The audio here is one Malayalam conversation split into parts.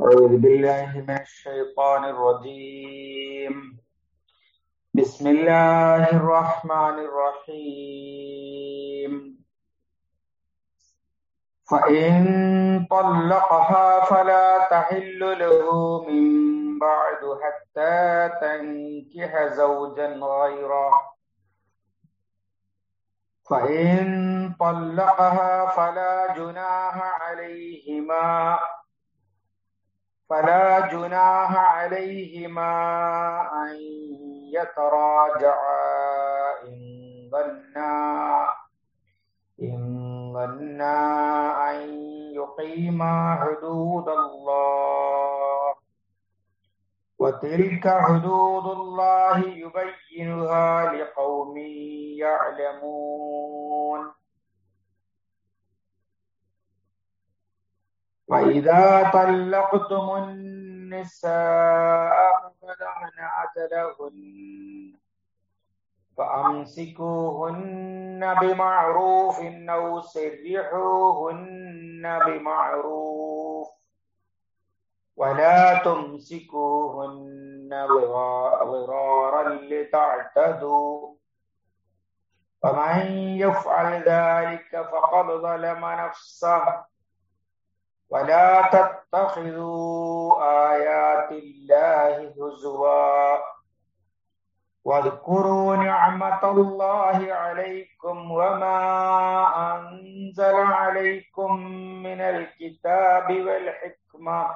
أعوذ بالله من الشيطان الرجيم بسم الله الرحمن الرحيم فإن طلقها فلا تحل له من بعد حتى تنكح زوجا غيره فإن طلقها فلا جناح عليهما فلا جناح عليهما أن يتراجعا إن ظنا إن ظنا أن يقيما حدود الله وتلك حدود الله يبينها لقوم يعلمون وإذا طلقتم النساء فبلغن أجلهن فأمسكوهن بمعروف أو سرحوهن بمعروف ولا تمسكوهن ضرارا لتعتدوا ومن يفعل ذلك فقد ظلم نفسه ولا تتخذوا آيات الله هزوا واذكروا نعمة الله عليكم وما أنزل عليكم من الكتاب والحكمة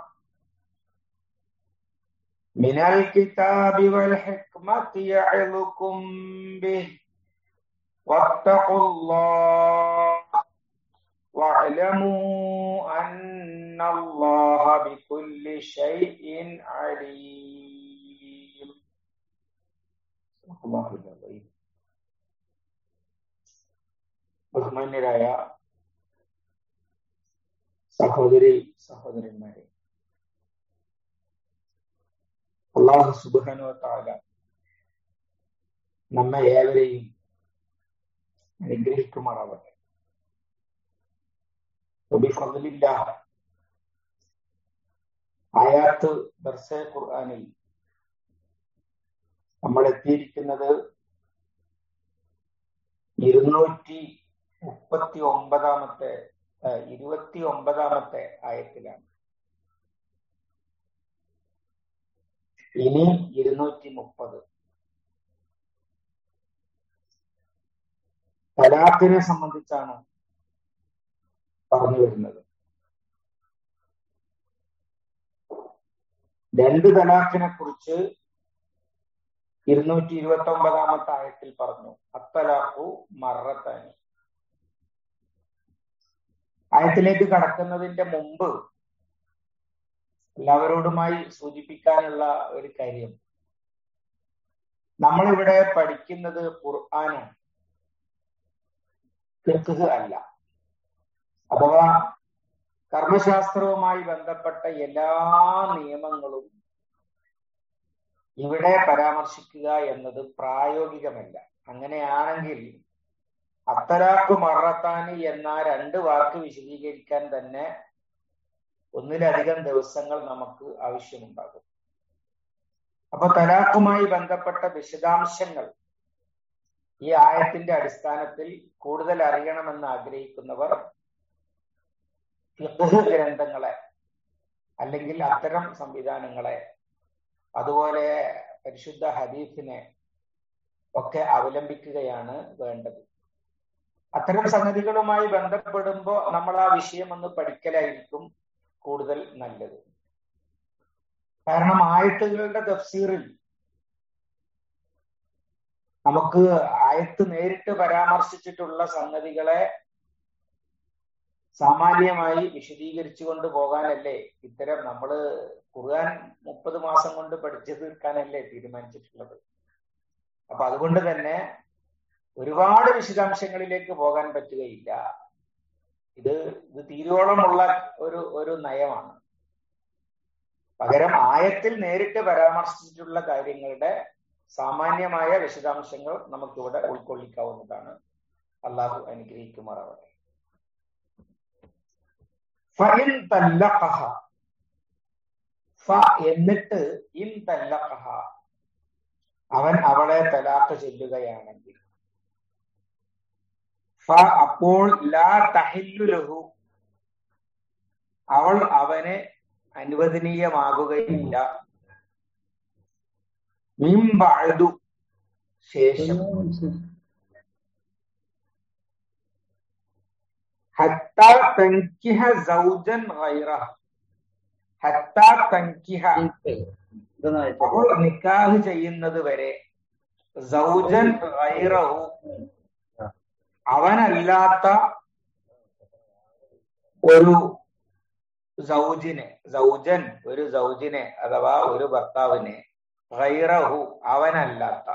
من الكتاب والحكمة يعظكم به واتقوا الله واعلموا أن الله بكل شيء عليم الله العظيم ബഹുമാന്യരായ സഹോദരി സഹോദരന്മാരെ അള്ളാഹു സുബാനോ താല നമ്മെ ഏവരെയും അനുഗ്രഹിക്കുമാറാവട്ടെ വബിഫضലില്ല ആയാത്ത് ദർസെ ഖുർആനിൽ നമ്മൾ എത്തിയിരിക്കുന്നത് ഇരുന്നൂറ്റി മുപ്പത്തി ഒമ്പതാമത്തെ ഇരുപത്തി ഒമ്പതാമത്തെ ആയത്തിലാണ് ഇനി ഇരുന്നൂറ്റി മുപ്പത് തലാഖിനെ സംബന്ധിച്ചാണ് പറഞ്ഞു വരുന്നത് രണ്ട് തലാഖിനെ കുറിച്ച് ഇരുന്നൂറ്റി ഇരുപത്തി ഒമ്പതാമത്തെ ആയത്തിൽ പറഞ്ഞു അത്തലാഖു മറത്താനി ആയത്തിലേക്ക് കടക്കുന്നതിന്റെ മുമ്പ് എല്ലാവരോടുമായി സൂചിപ്പിക്കാനുള്ള ഒരു കാര്യം നമ്മളിവിടെ പഠിക്കുന്നത് ഖുർആനാണ് ഫിഖ് അല്ല അഥവാ കർമ്മശാസ്ത്രവുമായി ബന്ധപ്പെട്ട എല്ലാ നിയമങ്ങളും ഇവിടെ പരാമർശിക്കുക എന്നത് പ്രായോഗികമല്ല അങ്ങനെയാണെങ്കിൽ അത്തലാഖ് മറത്താനി എന്ന രണ്ട് വാക്ക് വിശദീകരിക്കാൻ തന്നെ ഒന്നിലധികം ദിവസങ്ങൾ നമുക്ക് ആവശ്യമുണ്ടാകും അപ്പൊ തലാഖുമായി ബന്ധപ്പെട്ട വിശദാംശങ്ങൾ ഈ ആയത്തിന്റെ അടിസ്ഥാനത്തിൽ കൂടുതൽ അറിയണമെന്ന് ആഗ്രഹിക്കുന്നവർ ഫിഖ് ഗ്രന്ഥങ്ങളെ അല്ലെങ്കിൽ അത്തരം സംവിധാനങ്ങളെ അതുപോലെ പരിശുദ്ധ ഹദീഫിനെ ഒക്കെ അവലംബിക്കുകയാണ് വേണ്ടത് അത്തരം സംഗതികളുമായി ബന്ധപ്പെടുമ്പോൾ നമ്മൾ ആ വിഷയം ഒന്ന് പഠിക്കലായിരിക്കും കൂടുതൽ നല്ലത് കാരണം ആയത്തുകളുടെ തഫ്സീറിൽ നമുക്ക് ആയത്ത് നേരിട്ട് പരാമർശിച്ചിട്ടുള്ള സംഗതികളെ സാമാന്യമായി വിശദീകരിച്ചു കൊണ്ട് പോകാനല്ലേ ഇത്തരം നമ്മള് ഖുർആൻ മുപ്പത് മാസം കൊണ്ട് പഠിച്ചു തീർക്കാനല്ലേ തീരുമാനിച്ചിട്ടുള്ളത് അപ്പൊ അതുകൊണ്ട് തന്നെ ഒരുപാട് വിശദാംശങ്ങളിലേക്ക് പോകാൻ പറ്റുകയില്ല ഇത് ഇത് തീരോളമുള്ള ഒരു ഒരു നയമാണ് പകരം ആയത്തിൽ നേരിട്ട് പരാമർശിച്ചിട്ടുള്ള കാര്യങ്ങളുടെ സാമാന്യമായ വിശദാംശങ്ങൾ നമുക്കിവിടെ ഉൾക്കൊള്ളിക്കാവുന്നതാണ് അള്ളാഹു അനുഗ്രഹിക്കുമാറാവട്ടെ ഫഇൻ തല്ലഖഹ ഫ എന്നിട്ട് ഇൻ തല്ലഖഹ അവൻ അവളെ തലാഖ് ചെല്ലുകയാണെങ്കിൽ ഫ അപ്പോൾ ലാ തഹില്ലു ലഹു അവൾ അവന് അനുവദനീയമാകുകയില്ല മിംബഅദു ശേഷം ഹത്താ തൻകിഹ സൗജൻ ഗൈറ ഹത്താ തൻകിഹ അവൾ നിക്കാഹ് ചെയ്യുന്നത് വരെ സൗജൻ ഗൈറഹു അവനല്ലാത്ത ഒരു സൗജിനെ സൗജൻ ഒരു സൗജിനെ അഥവാ ഒരു ഭർത്താവിനെ ഗൈറഹു അവനല്ലാത്ത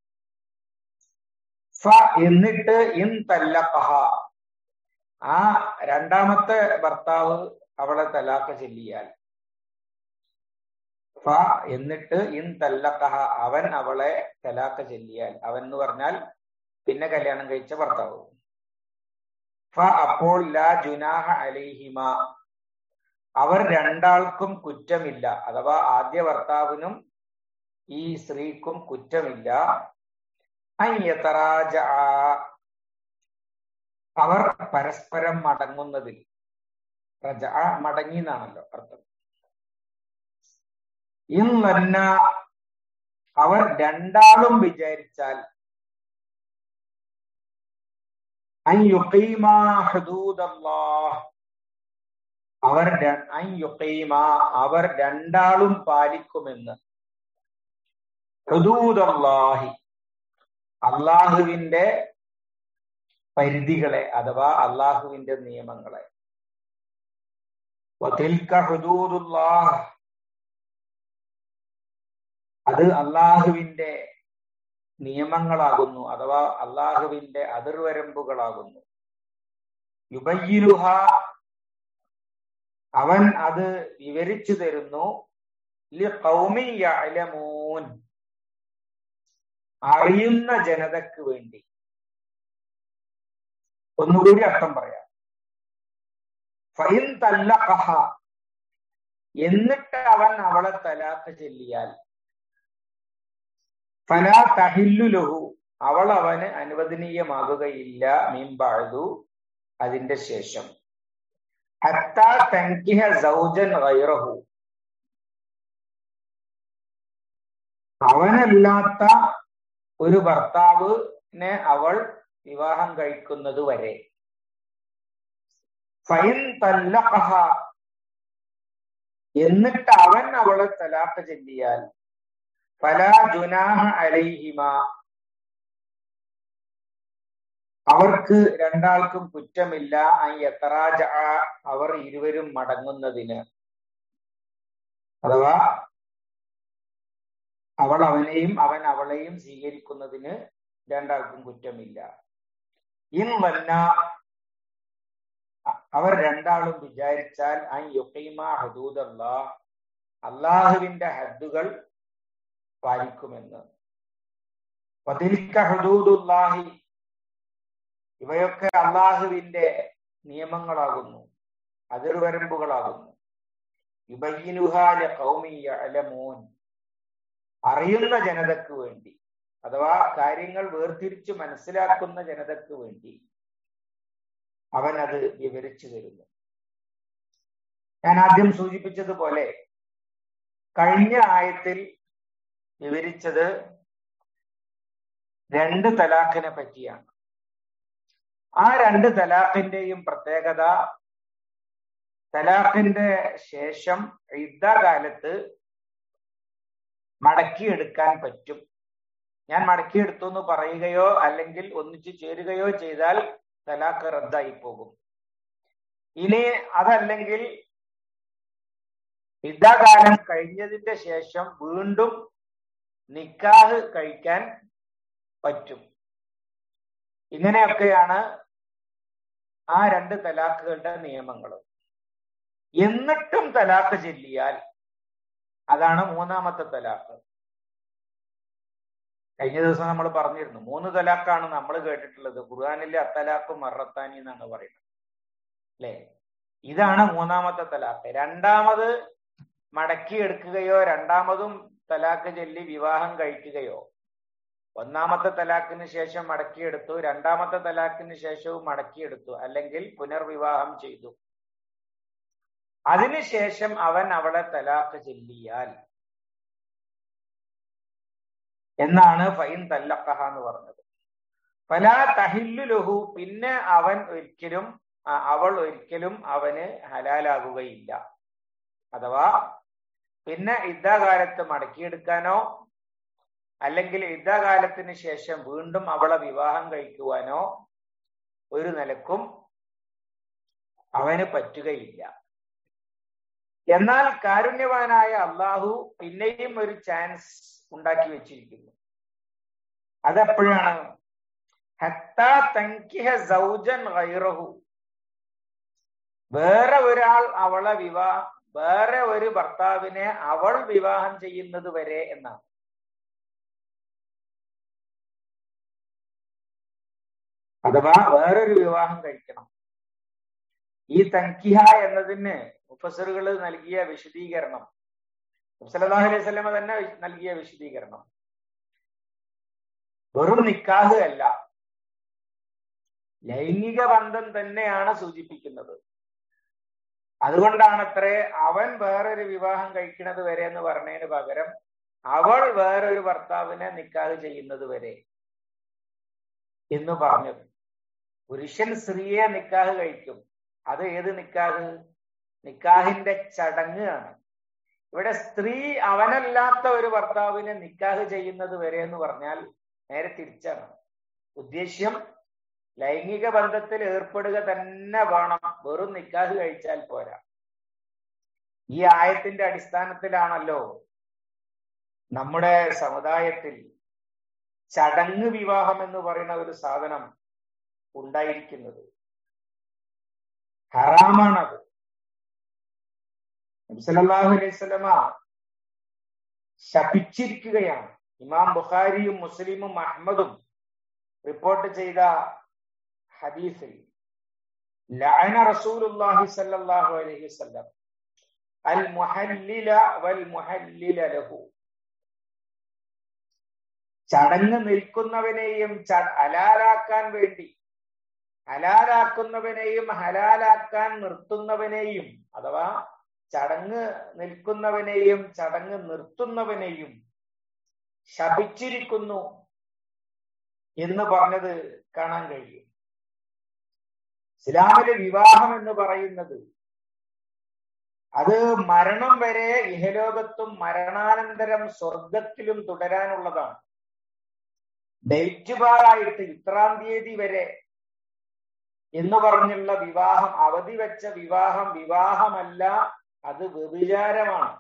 ഫ എന്നിട്ട് ഇൻ തല്ലഖഹ ആ രണ്ടാമത്തെ ഭർത്താവ് അവളെ തലാഖ് ചെല്ലിയാൽ ഫ എന്നിട്ട് ഇൻ തല്ലഖഹ അവൻ അവളെ തലാഖ് ചെല്ലിയാൽ അവൻ എന്ന് പറഞ്ഞാൽ പിന്നെ കല്യാണം കഴിച്ച ഭർത്താവ് ഫ അപ്പോൾ ലാ ജുനാഹ അലൈഹിമ അവർ രണ്ടാൾക്കും കുറ്റമില്ല അഥവാ ആദ്യ ഭർത്താവിനും ഈ സ്ത്രീക്കും കുറ്റമില്ല അയ്യത്തറാജ അവർ പരസ്പരം മടങ്ങുന്നതിൽ റജ മടങ്ങി എന്നാണല്ലോ അർത്ഥം ഇന്നന്ന അവർ രണ്ടാളും വിചാരിച്ചാൽ അവർ അവർ രണ്ടാളും പാലിക്കുമെന്ന് ഹുദൂദല്ലാഹി അള്ളാഹുവിന്റെ പരിധികളെ അഥവാ അള്ളാഹുവിന്റെ നിയമങ്ങളെ അത് അള്ളാഹുവിന്റെ നിയമങ്ങളാകുന്നു അഥവാ അള്ളാഹുവിന്റെ അതിർവരമ്പുകളാകുന്നു യുബയ്യിലുഹ അവൻ അത് വിവരിച്ചു തരുന്നു അറിയുന്ന ജനതക്ക് വേണ്ടി ഒന്നുകൂടി അർത്ഥം പറയാം ഫൈൻ തല്ലഖഹ എന്നിട്ട് അവൻ അവളെ തലാഖ് ചെല്ലിയാൽ ഫലാ തഹില്ലു ലഹു അവൾ അവന് അനുവദനീയമാകുകയില്ല മീൻപാഴുതു അതിന്റെ ശേഷം ഹത്താ തൻകിഹ സൗജൻ ഗൈറഹു അവനല്ലാത്ത ഒരു ഭർത്താവിനെ അവൾ വിവാഹം കഴിക്കുന്നത് വരെ ഫൈൻ തല്ലഖഹ എന്നിട്ട് അവൻ അവളെ തലാഖ് ചെല്ലിയാൽ ഫലാ ജുനാഹ അലൈഹിമ അവർക്ക് രണ്ടാൾക്കും കുറ്റമില്ല എത്തറാജ അവർ ഇരുവരും മടങ്ങുന്നതിന് അഥവാ അവൾ അവനെയും അവൻ അവളെയും സ്വീകരിക്കുന്നതിന് രണ്ടാൾക്കും കുറ്റമില്ല ഇൻ വന്ന അവർ രണ്ടാളും വിചാരിച്ചാൽ ഐ യുക്കൈമ ഹദൂദല്ല അള്ളാഹുവിന്റെ ഹദ്ദുകൾ പാലിക്കുമെന്ന് പതിൽക്ക ഹദൂദുല്ലാഹി ഇവയൊക്കെ അള്ളാഹുവിന്റെ നിയമങ്ങളാകുന്നു അതിർവരമ്പുകളാകുന്നു യുബയ്യിനുഹാല കൗമിയ അലമോൻ അറിയുന്ന ജനതക്ക് വേണ്ടി അഥവാ കാര്യങ്ങൾ വേർതിരിച്ച് മനസ്സിലാക്കുന്ന ജനതക്ക് വേണ്ടി അവൻ അത് വിവരിച്ചു തരുന്നു ഞാൻ ആദ്യം സൂചിപ്പിച്ചതുപോലെ കഴിഞ്ഞ ആയത്തിൽ വിവരിച്ചത് രണ്ട് തലാഖിനെ പറ്റിയാണ് ആ രണ്ട് തലാഖിന്റെയും പ്രത്യേകത തലാഖിന്റെ ശേഷം യുദ്ധകാലത്ത് മടക്കിയെടുക്കാൻ പറ്റും ഞാൻ മടക്കിയെടുത്തു എന്ന് പറയുകയോ അല്ലെങ്കിൽ ഒന്നിച്ചു ചേരുകയോ ചെയ്താൽ തലാഖ് റദ്ദായി പോകും ഇനി അതല്ലെങ്കിൽ യുദ്ധകാലം കഴിഞ്ഞതിന്റെ ശേഷം വീണ്ടും നിക്കാഹ് കഴിക്കാൻ പറ്റും ഇങ്ങനെയൊക്കെയാണ് ആ രണ്ട് തലാഖുകളുടെ നിയമങ്ങൾ എന്നിട്ടും തലാഖ് ചെല്ലിയാൽ അതാണ് മൂന്നാമത്തെ തലാഖ് കഴിഞ്ഞ ദിവസം നമ്മൾ പറഞ്ഞിരുന്നു മൂന്ന് തലാഖാണ് നമ്മൾ കേട്ടിട്ടുള്ളത് ഖുർആാനിലെ അത്തലാഖും മറത്താനി എന്നാണ് പറയുന്നത് അല്ലെ ഇതാണ് മൂന്നാമത്തെ തലാഖ് രണ്ടാമത് മടക്കിയെടുക്കുകയോ രണ്ടാമതും തലാക്ക് ചൊല്ലി വിവാഹം കഴിക്കുകയോ ഒന്നാമത്തെ തലാക്കിന് ശേഷം മടക്കിയെടുത്തു രണ്ടാമത്തെ തലാക്കിന് ശേഷവും മടക്കിയെടുത്തു അല്ലെങ്കിൽ പുനർവിവാഹം ചെയ്തു അതിനുശേഷം അവൻ അവളെ തലാക്ക് ചൊല്ലിയാൽ എന്നാണ് ഫൈൻ തല്ലക്കഹ എന്ന് പറഞ്ഞത് പല തഹില്ലു ലഹു പിന്നെ അവൻ ഒരിക്കലും അവൾ ഒരിക്കലും അവന് ഹലാലാകുകയില്ല അഥവാ പിന്നെ യുദ്ധകാലത്ത് മടക്കിയെടുക്കാനോ അല്ലെങ്കിൽ യുദ്ധകാലത്തിന് ശേഷം വീണ്ടും അവളെ വിവാഹം കഴിക്കുവാനോ ഒരു നിലക്കും അവന് പറ്റുകയില്ല എന്നാൽ കാരുണ്യവാനായ അള്ളാഹു പിന്നെയും ഒരു ചാൻസ് ഉണ്ടാക്കി വെച്ചിരിക്കുന്നു അതെപ്പോഴാണ് വേറെ ഒരാൾ അവളെ വിവാഹ വേറെ ഒരു ഭർത്താവിനെ അവൾ വിവാഹം ചെയ്യുന്നത് വരെ എന്നാണ് അഥവാ വേറൊരു വിവാഹം കഴിക്കണം ഈ തൻകിഹ എന്നതിന് മുഫസറുകൾ നൽകിയ വിശദീകരണം സല്ലല്ലാഹു അലൈഹി വസല്ലമ തന്നെ നൽകിയ വിശദീകരണം വെറും നിക്കാഹ് അല്ല ലൈംഗിക ബന്ധം തന്നെയാണ് സൂചിപ്പിക്കുന്നത് അതുകൊണ്ടാണ് അത്രേ അവൻ വേറൊരു വിവാഹം കഴിക്കുന്നത് വരെ എന്ന് പറഞ്ഞതിന് പകരം അവൾ വേറൊരു ഭർത്താവിനെ നിക്കാഹ് ചെയ്യുന്നത് വരെ എന്ന് പറഞ്ഞത് പുരുഷൻ സ്ത്രീയെ നിക്കാഹ് കഴിക്കും അത് ഏത് നിക്കാഹ് നിക്കാഹിന്റെ ചടങ്ങ് ആണ് ഇവിടെ സ്ത്രീ അവനല്ലാത്ത ഒരു ഭർത്താവിനെ നിക്കാഹ് ചെയ്യുന്നത് വരെ എന്ന് പറഞ്ഞാൽ നേരെ തിരിച്ചാണ് ഉദ്ദേശ്യം ലൈംഗിക ബന്ധത്തിൽ ഏർപ്പെടുക തന്നെ വേണം വെറും നിക്കാഹ് കഴിച്ചാൽ പോരാ ഈ ആയത്തിന്റെ അടിസ്ഥാനത്തിലാണല്ലോ നമ്മുടെ സമുദായത്തിൽ ചടങ്ങ് വിവാഹം എന്ന് പറയുന്ന ഒരു സാധനം ഉണ്ടായിരിക്കുന്നത് ഹറാമാണത് നബ്സലാഹു അലൈഹി സ്വലമ ശപിച്ചിരിക്കുകയാണ് ഇമാം ബുഖാരിയും മുസ്ലിമും അഹമ്മദും റിപ്പോർട്ട് ചെയ്ത ഹദീസിൽ ലഅന റസൂലുള്ളാഹി സ്വല്ലല്ലാഹു അലൈഹി വസല്ലം അൽ മുഹല്ലില വൽ മുഹല്ലില ലഹു ചടങ്ങ് നിൽക്കുന്നവനെയും ഹലാലാക്കാൻ വേണ്ടി ഹലാലാക്കുന്നവനെയും ഹലാലാക്കാൻ നിർത്തുന്നവനെയും അഥവാ ചടങ്ങ് നിൽക്കുന്നവനെയും ചടങ്ങ് നിർത്തുന്നവനെയും ശപിച്ചിരിക്കുന്നു എന്ന് പറഞ്ഞത് കാണാൻ കഴിയും ഇസ്ലാമിലെ വിവാഹം എന്ന് പറയുന്നത് അത് മരണം വരെ ഇഹലോകത്തും മരണാനന്തരം സ്വർഗത്തിലും തുടരാനുള്ളതാണ് ഡേറ്റ് ബാറായിട്ട് ഇത്രാം തീയതി വരെ എന്ന് പറഞ്ഞുള്ള വിവാഹം അവധി വെച്ച വിവാഹം വിവാഹമല്ല അത് വ്യഭിചാരമാണ്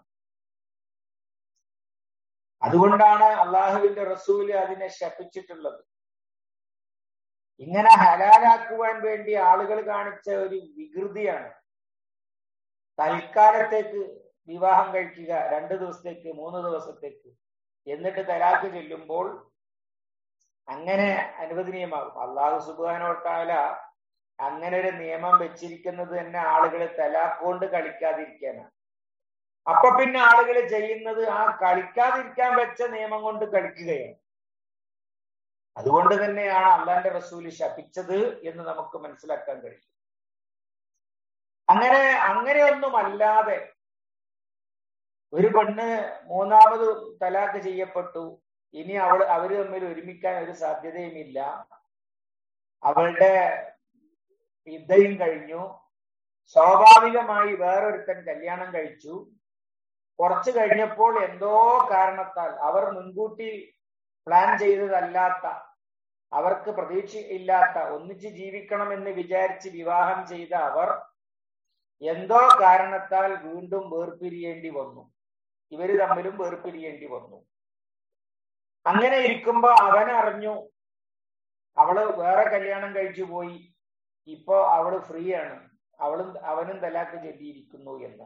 അതുകൊണ്ടാണ് അള്ളാഹുവിന്റെ റസൂല് അതിനെ ശപിച്ചിട്ടുള്ളത് ഇങ്ങനെ ഹലാലാക്കുവാൻ വേണ്ടി ആളുകൾ കാണിച്ച ഒരു വികൃതിയാണ് തൽക്കാലത്തേക്ക് വിവാഹം കഴിക്കുക രണ്ട് ദിവസത്തേക്ക് മൂന്ന് ദിവസത്തേക്ക് എന്നിട്ട് തലാക്ക് ചെല്ലുമ്പോൾ അങ്ങനെ അനുവദനീയമാകും അള്ളാഹു സുബാനോട്ടാല അങ്ങനെ ഒരു നിയമം വെച്ചിരിക്കുന്നത് തന്നെ ആളുകൾ തലാക്ക് കൊണ്ട് കളിക്കാതിരിക്കാനാണ് അപ്പൊ പിന്നെ ആളുകൾ ചെയ്യുന്നത് ആ കളിക്കാതിരിക്കാൻ വെച്ച നിയമം കൊണ്ട് കളിക്കുകയാണ് അതുകൊണ്ട് തന്നെയാണ് അള്ളാന്റെ റസൂല് ശപിച്ചത് എന്ന് നമുക്ക് മനസ്സിലാക്കാൻ കഴിയും അങ്ങനെ അങ്ങനെയൊന്നും അല്ലാതെ ഒരു പെണ്ണ് മൂന്നാമത് തലാക്ക് ചെയ്യപ്പെട്ടു ഇനി അവൾ അവര് തമ്മിൽ ഒരുമിക്കാൻ ഒരു സാധ്യതയുമില്ല അവളുടെ യുദ്ധയും കഴിഞ്ഞു സ്വാഭാവികമായി വേറൊരുത്തൻ കല്യാണം കഴിച്ചു കുറച്ചു കഴിഞ്ഞപ്പോൾ എന്തോ കാരണത്താൽ അവർ മുൻകൂട്ടി പ്ലാൻ ചെയ്തതല്ലാത്ത അവർക്ക് പ്രതീക്ഷ ഇല്ലാത്ത ഒന്നിച്ച് ജീവിക്കണമെന്ന് വിചാരിച്ച് വിവാഹം ചെയ്ത അവർ എന്തോ കാരണത്താൽ വീണ്ടും വേർപിരിയേണ്ടി വന്നു ഇവര് തമ്മിലും വേർപിരിയേണ്ടി വന്നു അങ്ങനെ ഇരിക്കുമ്പോ അവൻ അറിഞ്ഞു അവള് വേറെ കല്യാണം കഴിച്ചു പോയി ഇപ്പോ അവള് ഫ്രീ ആണ് അവളും അവനും തലാക്ക് ചൊല്ലിയിരിക്കുന്നു എന്ന്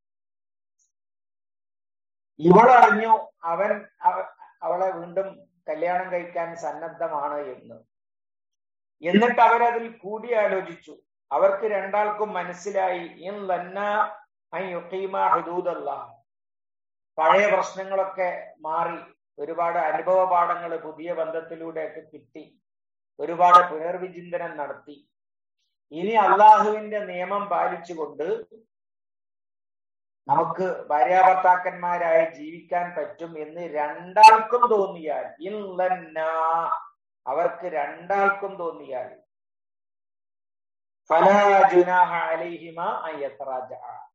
ഇവളറിഞ്ഞു അവൻ അവളെ വീണ്ടും കല്യാണം കഴിക്കാൻ സന്നദ്ധമാണ് എന്ന് എന്നിട്ട് അവരതിൽ കൂടിയാലോചിച്ചു അവർക്ക് രണ്ടാൾക്കും മനസ്സിലായി ഹുദൂദല്ല പഴയ പ്രശ്നങ്ങളൊക്കെ മാറി ഒരുപാട് അനുഭവ പാഠങ്ങൾ പുതിയ ബന്ധത്തിലൂടെയൊക്കെ കിട്ടി ഒരുപാട് പുനർവിചിന്തനം നടത്തി ഇനി അള്ളാഹുവിന്റെ നിയമം പാലിച്ചുകൊണ്ട് നമുക്ക് ഭാര്യാഭർത്താക്കന്മാരായി ജീവിക്കാൻ പറ്റും എന്ന് രണ്ടാൾക്കും തോന്നിയാൽ ഇല്ലന്ന അവർക്ക് രണ്ടാൾക്കും തോന്നിയാൽ ഫലാജുനാഹ അലൈഹിമ അയ്യത്തറാജ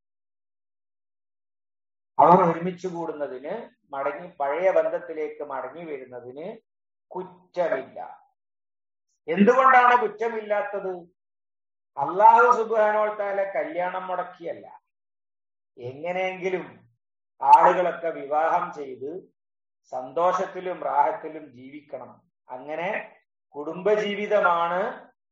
അവർ ഒരുമിച്ച് കൂടുന്നതിന് മടങ്ങി പഴയ ബന്ധത്തിലേക്ക് മടങ്ങി വരുന്നതിന് കുറ്റമില്ല എന്തുകൊണ്ടാണ് കുറ്റമില്ലാത്തത് അള്ളാഹു സുബാനോത്താലെ കല്യാണം മുടക്കിയല്ല എങ്ങനെയെങ്കിലും ആളുകളൊക്കെ വിവാഹം ചെയ്ത് സന്തോഷത്തിലും റാഹത്തിലും ജീവിക്കണം അങ്ങനെ കുടുംബജീവിതമാണ്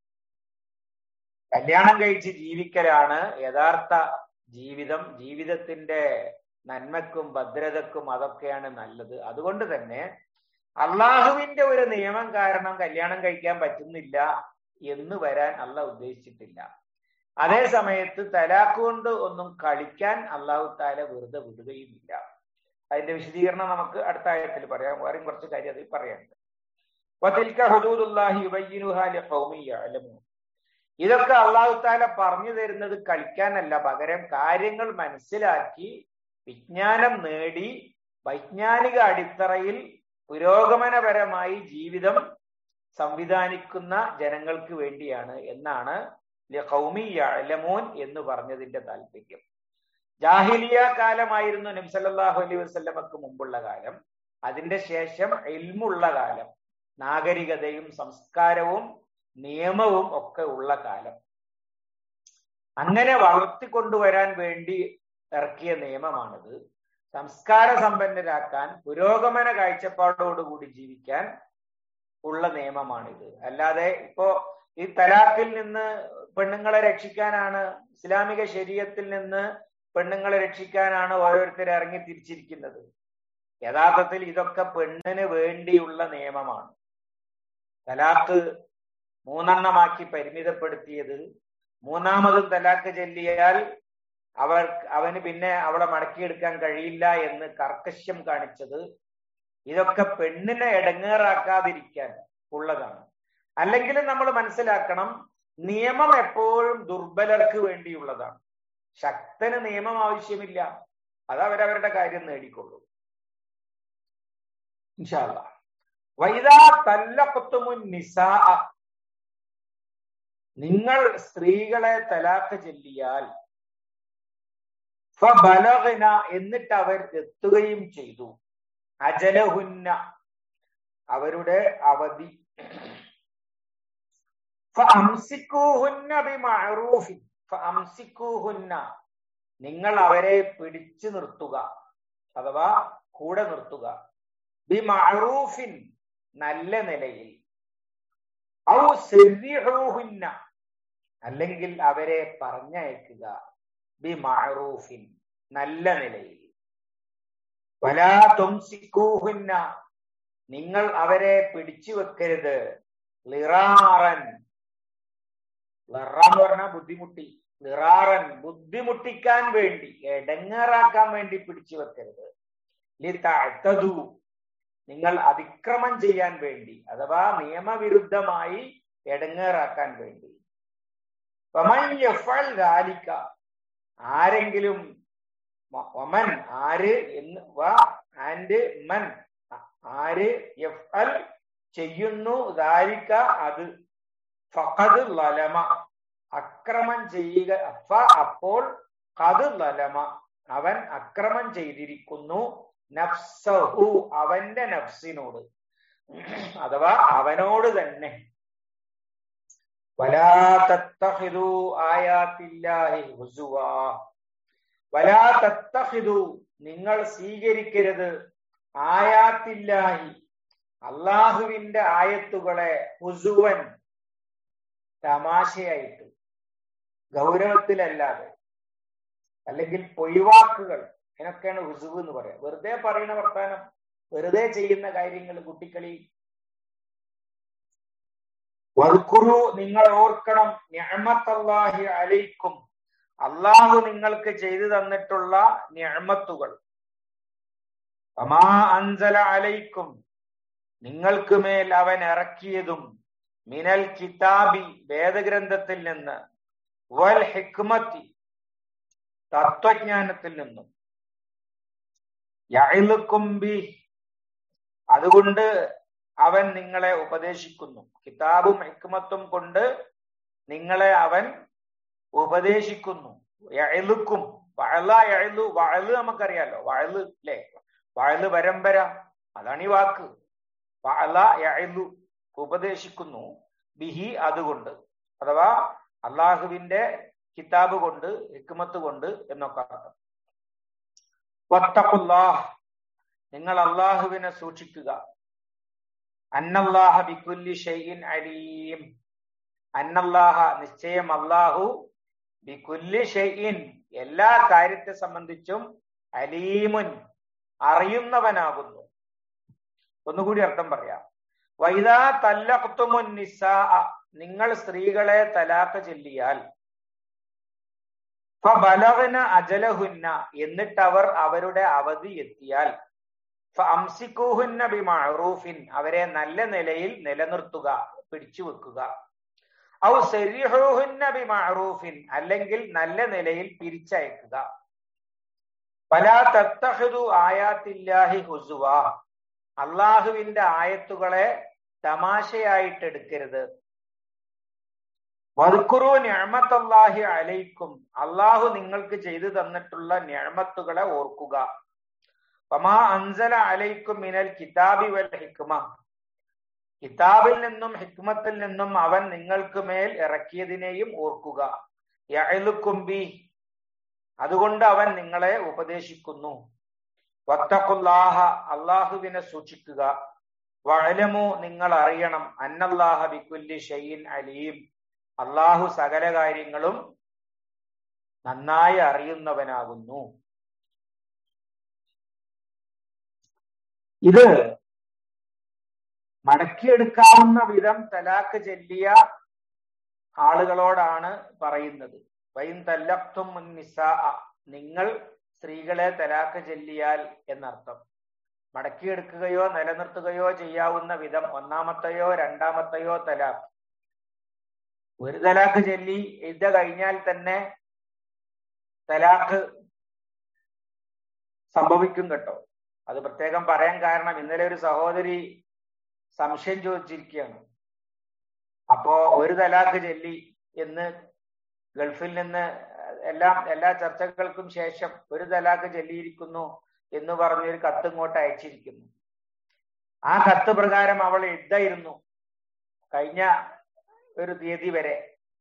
കല്യാണം കഴിച്ച് ജീവിക്കലാണ് യഥാർത്ഥ ജീവിതം ജീവിതത്തിന്റെ നന്മക്കും ഭദ്രതക്കും അതൊക്കെയാണ് നല്ലത് അതുകൊണ്ട് തന്നെ അള്ളാഹുവിന്റെ ഒരു നിയമം കാരണം കല്യാണം കഴിക്കാൻ പറ്റുന്നില്ല എന്ന് വരാൻ അല്ല ഉദ്ദേശിച്ചിട്ടില്ല അതേ സമയത്ത് തലാഖ് കൊണ്ട് ഒന്നും കളിക്കാൻ അള്ളാഹു താല വെറുതെ വിടുകയുമില്ല അതിന്റെ വിശദീകരണം നമുക്ക് അടുത്ത ആയത്തിൽ പറയാം വേറെയും കുറച്ച് കാര്യം അതിൽ പറയാനുണ്ട് ഇതൊക്കെ അള്ളാഹു താല പറഞ്ഞു തരുന്നത് കളിക്കാനല്ല പകരം കാര്യങ്ങൾ മനസ്സിലാക്കി വിജ്ഞാനം നേടി വൈജ്ഞാനിക അടിത്തറയിൽ പുരോഗമനപരമായി ജീവിതം സംവിധാനിക്കുന്ന ജനങ്ങൾക്ക് വേണ്ടിയാണ് എന്നാണ് യലമോൻ എന്ന് പറഞ്ഞതിന്റെ താല്പര്യം ജാഹിലിയ കാലമായിരുന്നു നബ്സല്ലാഹു അലൈഹി വസ്ലമക്ക് മുമ്പുള്ള കാലം അതിന്റെ ശേഷം എൽമുള്ള കാലം നാഗരികതയും സംസ്കാരവും നിയമവും ഒക്കെ ഉള്ള കാലം അങ്ങനെ വളർത്തിക്കൊണ്ടുവരാൻ വേണ്ടി ഇറക്കിയ നിയമമാണിത് സംസ്കാര സമ്പന്നരാക്കാൻ പുരോഗമന കാഴ്ചപ്പാടോടുകൂടി ജീവിക്കാൻ ഉള്ള നിയമമാണിത് അല്ലാതെ ഇപ്പോ ഈ തലാഖിൽ നിന്ന് പെണ്ണുങ്ങളെ രക്ഷിക്കാനാണ് ഇസ്ലാമിക ശരീരത്തിൽ നിന്ന് പെണ്ണുങ്ങളെ രക്ഷിക്കാനാണ് ഓരോരുത്തർ ഇറങ്ങി തിരിച്ചിരിക്കുന്നത് യഥാർത്ഥത്തിൽ ഇതൊക്കെ പെണ്ണിന് വേണ്ടിയുള്ള നിയമമാണ് തലാഖ് മൂന്നെണ്ണമാക്കി പരിമിതപ്പെടുത്തിയത് മൂന്നാമതും തലാഖ് ചെല്ലിയാൽ അവർ അവന് പിന്നെ അവളെ മടക്കിയെടുക്കാൻ കഴിയില്ല എന്ന് കർക്കശ്യം കാണിച്ചത് ഇതൊക്കെ പെണ്ണിനെ ഇടങ്ങേറാക്കാതിരിക്കാൻ ഉള്ളതാണ് അല്ലെങ്കിൽ നമ്മൾ മനസ്സിലാക്കണം നിയമം എപ്പോഴും ദുർബലർക്ക് വേണ്ടിയുള്ളതാണ് ശക്തന് നിയമം ആവശ്യമില്ല അത് അവരവരുടെ കാര്യം നേടിക്കൊള്ളൂ ഇൻഷാല്ല വൈദാ തല്ലപ്പത്തുമുൻ നിസാ നിങ്ങൾ സ്ത്രീകളെ തലാക്ക് ചെല്ലിയാൽ ഫബലഗ്ന എന്നിട്ട് അവർ എത്തുകയും ചെയ്തു അജലഹുന്ന അവരുടെ അവധി ഫഅംസിക്കൂഹുന്ന ബിമഅറൂഫിൻ ഫഅംസിക്കൂഹുന്ന നിങ്ങൾ അവരെ പിടിച്ചു നിർത്തുക അഥവാ കൂടെ നിർത്തുക ബിമഅറൂഫിൻ നല്ല നിലയിൽ ഔ സെറിഹൂഹുന്ന അല്ലെങ്കിൽ അവരെ പറഞ്ഞയക്കുക ബിമഅറൂഫിൻ നല്ല നിലയിൽ വലാ തുംസിക്കൂഹുന്ന നിങ്ങൾ അവരെ പിടിച്ചു വെക്കരുത് ലിറാറൻ ലറ എന്ന് പറഞ്ഞാൽ ബുദ്ധിമുട്ടി ലിറാറൻ ബുദ്ധിമുട്ടിക്കാൻ വേണ്ടി എടങ്ങേറാക്കാൻ വേണ്ടി പിടിച്ചു വെക്കരുത് ലിതഅതദു നിങ്ങൾ അതിക്രമം ചെയ്യാൻ വേണ്ടി അഥവാ നിയമവിരുദ്ധമായി എടങ്ങേറാക്കാൻ വേണ്ടി ാലിക്ക ആരെങ്കിലും ഒമൻ ആര് എന്ന് വ ആൻഡ് മൻ ആര് എഫ് ചെയ്യുന്നു ദാരിക്ക അത് ഫഖദ് ലലമ അക്രമം ചെയ്യുക ഫ അപ്പോൾ കത് ലലമ അവൻ അക്രമം ചെയ്തിരിക്കുന്നു നഫ്സഹു അവന്റെ നഫ്സിനോട് അഥവാ അവനോട് തന്നെ വലാ തത്തഹിദു ആയാത്തില്ലാഹി ഹുസുവാ വലാ തത്തഹിദു നിങ്ങൾ സ്വീകരിക്കരുത് ആയാത്തില്ലാഹി അള്ളാഹുവിന്റെ ആയത്തുകളെ ഹുസുവൻ തമാശയായിട്ട് ഗൗരവത്തിലല്ലാതെ അല്ലെങ്കിൽ പൊയ്വാക്കുകൾ ഇതിനൊക്കെയാണ് ഹുസുവ് എന്ന് പറയാം വെറുതെ പറയുന്ന വർത്താനം വെറുതെ ചെയ്യുന്ന കാര്യങ്ങൾ കുട്ടിക്കളി വൽക്കുറു നിങ്ങൾ ഓർക്കണം ഞാമത്തല്ലാഹി അലൈക്കും അള്ളാഹു നിങ്ങൾക്ക് ചെയ്തു തന്നിട്ടുള്ള ഞാമത്തുകൾ വമാ അൻസല അലൈക്കും നിങ്ങൾക്ക് മേൽ അവൻ ഇറക്കിയതും മിനൽ കിതാബി വേദഗ്രന്ഥത്തിൽ നിന്ന് വൽ ഹിക്മത്തി തത്വജ്ഞാനത്തിൽ നിന്നും യഅ്ലുക്കും ബി അതുകൊണ്ട് അവൻ നിങ്ങളെ ഉപദേശിക്കുന്നു കിതാബും ഹിക്മത്തും കൊണ്ട് നിങ്ങളെ അവൻ ഉപദേശിക്കുന്നു യഅ്ലുക്കും വഅല യഅ്ലു വഅല് നമുക്കറിയാലോ വഅല് അല്ലേ വഅല് പരമ്പര അതാണ് ഈ വാക്ക് വഅല യഅ്ലു ഉപദേശിക്കുന്നു ബിഹി അതുകൊണ്ട് അഥവാ അള്ളാഹുവിന്റെ കിതാബ് കൊണ്ട് ഹിക്മത്ത് കൊണ്ട് എന്നൊക്കെ അർത്ഥം വത്തഖുല്ലാഹ് നിങ്ങൾ അള്ളാഹുവിനെ സൂക്ഷിക്കുക അന്നല്ലാഹ ബിക്കുല്ലി ഷൈഇൻ അലീം അന്നല്ലാഹ നിശ്ചയം അള്ളാഹു ബിക്കുല്ലി ഷൈഇൻ എല്ലാ കാര്യത്തെ സംബന്ധിച്ചും അലീമുൻ അറിയുന്നവനാകുന്നു ഒന്നുകൂടി അർത്ഥം പറയാം വൈദാ തല്ലഖ്തുമുൻ നിസാ നിങ്ങൾ സ്ത്രീകളെ തലാഖ് ചൊല്ലിയാൽ ഫബലഗ്ന അജലഹുന്ന എന്നിട്ട് അവർ അവരുടെ അവധി എത്തിയാൽ അംസിക്കൂഹുന്ന ബിമഅറൂഫിൻ അവരെ നല്ല നിലയിൽ നിലനിർത്തുക പിടിച്ചു വെക്കുക ഔ സരിഹൂഹുന്ന ബിമഅറൂഫിൻ അല്ലെങ്കിൽ നല്ല നിലയിൽ പിരിച്ചയക്കുക പലാ തത്തഹിദു ആയാത്തില്ലാഹി ഹുസുവ അള്ളാഹുവിന്റെ ആയത്തുകളെ തമാശയായിട്ട് എടുക്കരുത് വൽക്കുറു ഞാമത്തല്ലാഹി അലൈക്കും അള്ളാഹു നിങ്ങൾക്ക് ചെയ്തു തന്നിട്ടുള്ള ഞാമത്തുകളെ ഓർക്കുക വമാ അൻസല അലൈക്കും മിനൽ കിതാബി വൽ ഹിക്മ കിതാബിൽ നിന്നും ഹിക്മത്തിൽ നിന്നും അവൻ നിങ്ങൾക്ക് മേൽ ഇറക്കിയതിനെയും ഓർക്കുക യഅലുക്കുംബി അതുകൊണ്ട് അവൻ നിങ്ങളെ ഉപദേശിക്കുന്നു വത്തഖുല്ലാഹ അള്ളാഹുവിനെ സൂക്ഷിക്കുക വഅലമു നിങ്ങൾ അറിയണം അന്നല്ലാഹ ബിക്കുല്ലി ഷൈഇൻ അലീം അള്ളാഹു സകല കാര്യങ്ങളും നന്നായി അറിയുന്നവനാകുന്നു ഇത് മടക്കിയെടുക്കാവുന്ന വിധം തലാക്ക് ചെല്ലിയ ആളുകളോടാണ് പറയുന്നത് വൈൻ തല്ലക്തും നിസാ നിങ്ങൾ സ്ത്രീകളെ തലാക്ക് ചെല്ലിയാൽ എന്നർത്ഥം മടക്കിയെടുക്കുകയോ നിലനിർത്തുകയോ ചെയ്യാവുന്ന വിധം ഒന്നാമത്തെയോ രണ്ടാമത്തെയോ തലാക്ക് ഒരു തലാക്ക് ചൊല്ലി ഇത് കഴിഞ്ഞാൽ തന്നെ തലാക്ക് സംഭവിക്കും കേട്ടോ അത് പ്രത്യേകം പറയാൻ കാരണം ഇന്നലെ ഒരു സഹോദരി സംശയം ചോദിച്ചിരിക്കുകയാണ് അപ്പോ ഒരു തലാക്ക് ചൊല്ലി എന്ന് ഗൾഫിൽ നിന്ന് എല്ലാം എല്ലാ ചർച്ചകൾക്കും ശേഷം ഒരു തലാക്ക് ചൊല്ലിയിരിക്കുന്നു എന്ന് പറഞ്ഞൊരു കത്ത് ഇങ്ങോട്ട് അയച്ചിരിക്കുന്നു ആ കത്ത് പ്രകാരം അവൾ ഇതായിരുന്നു കഴിഞ്ഞ ഒരു തീയതി വരെ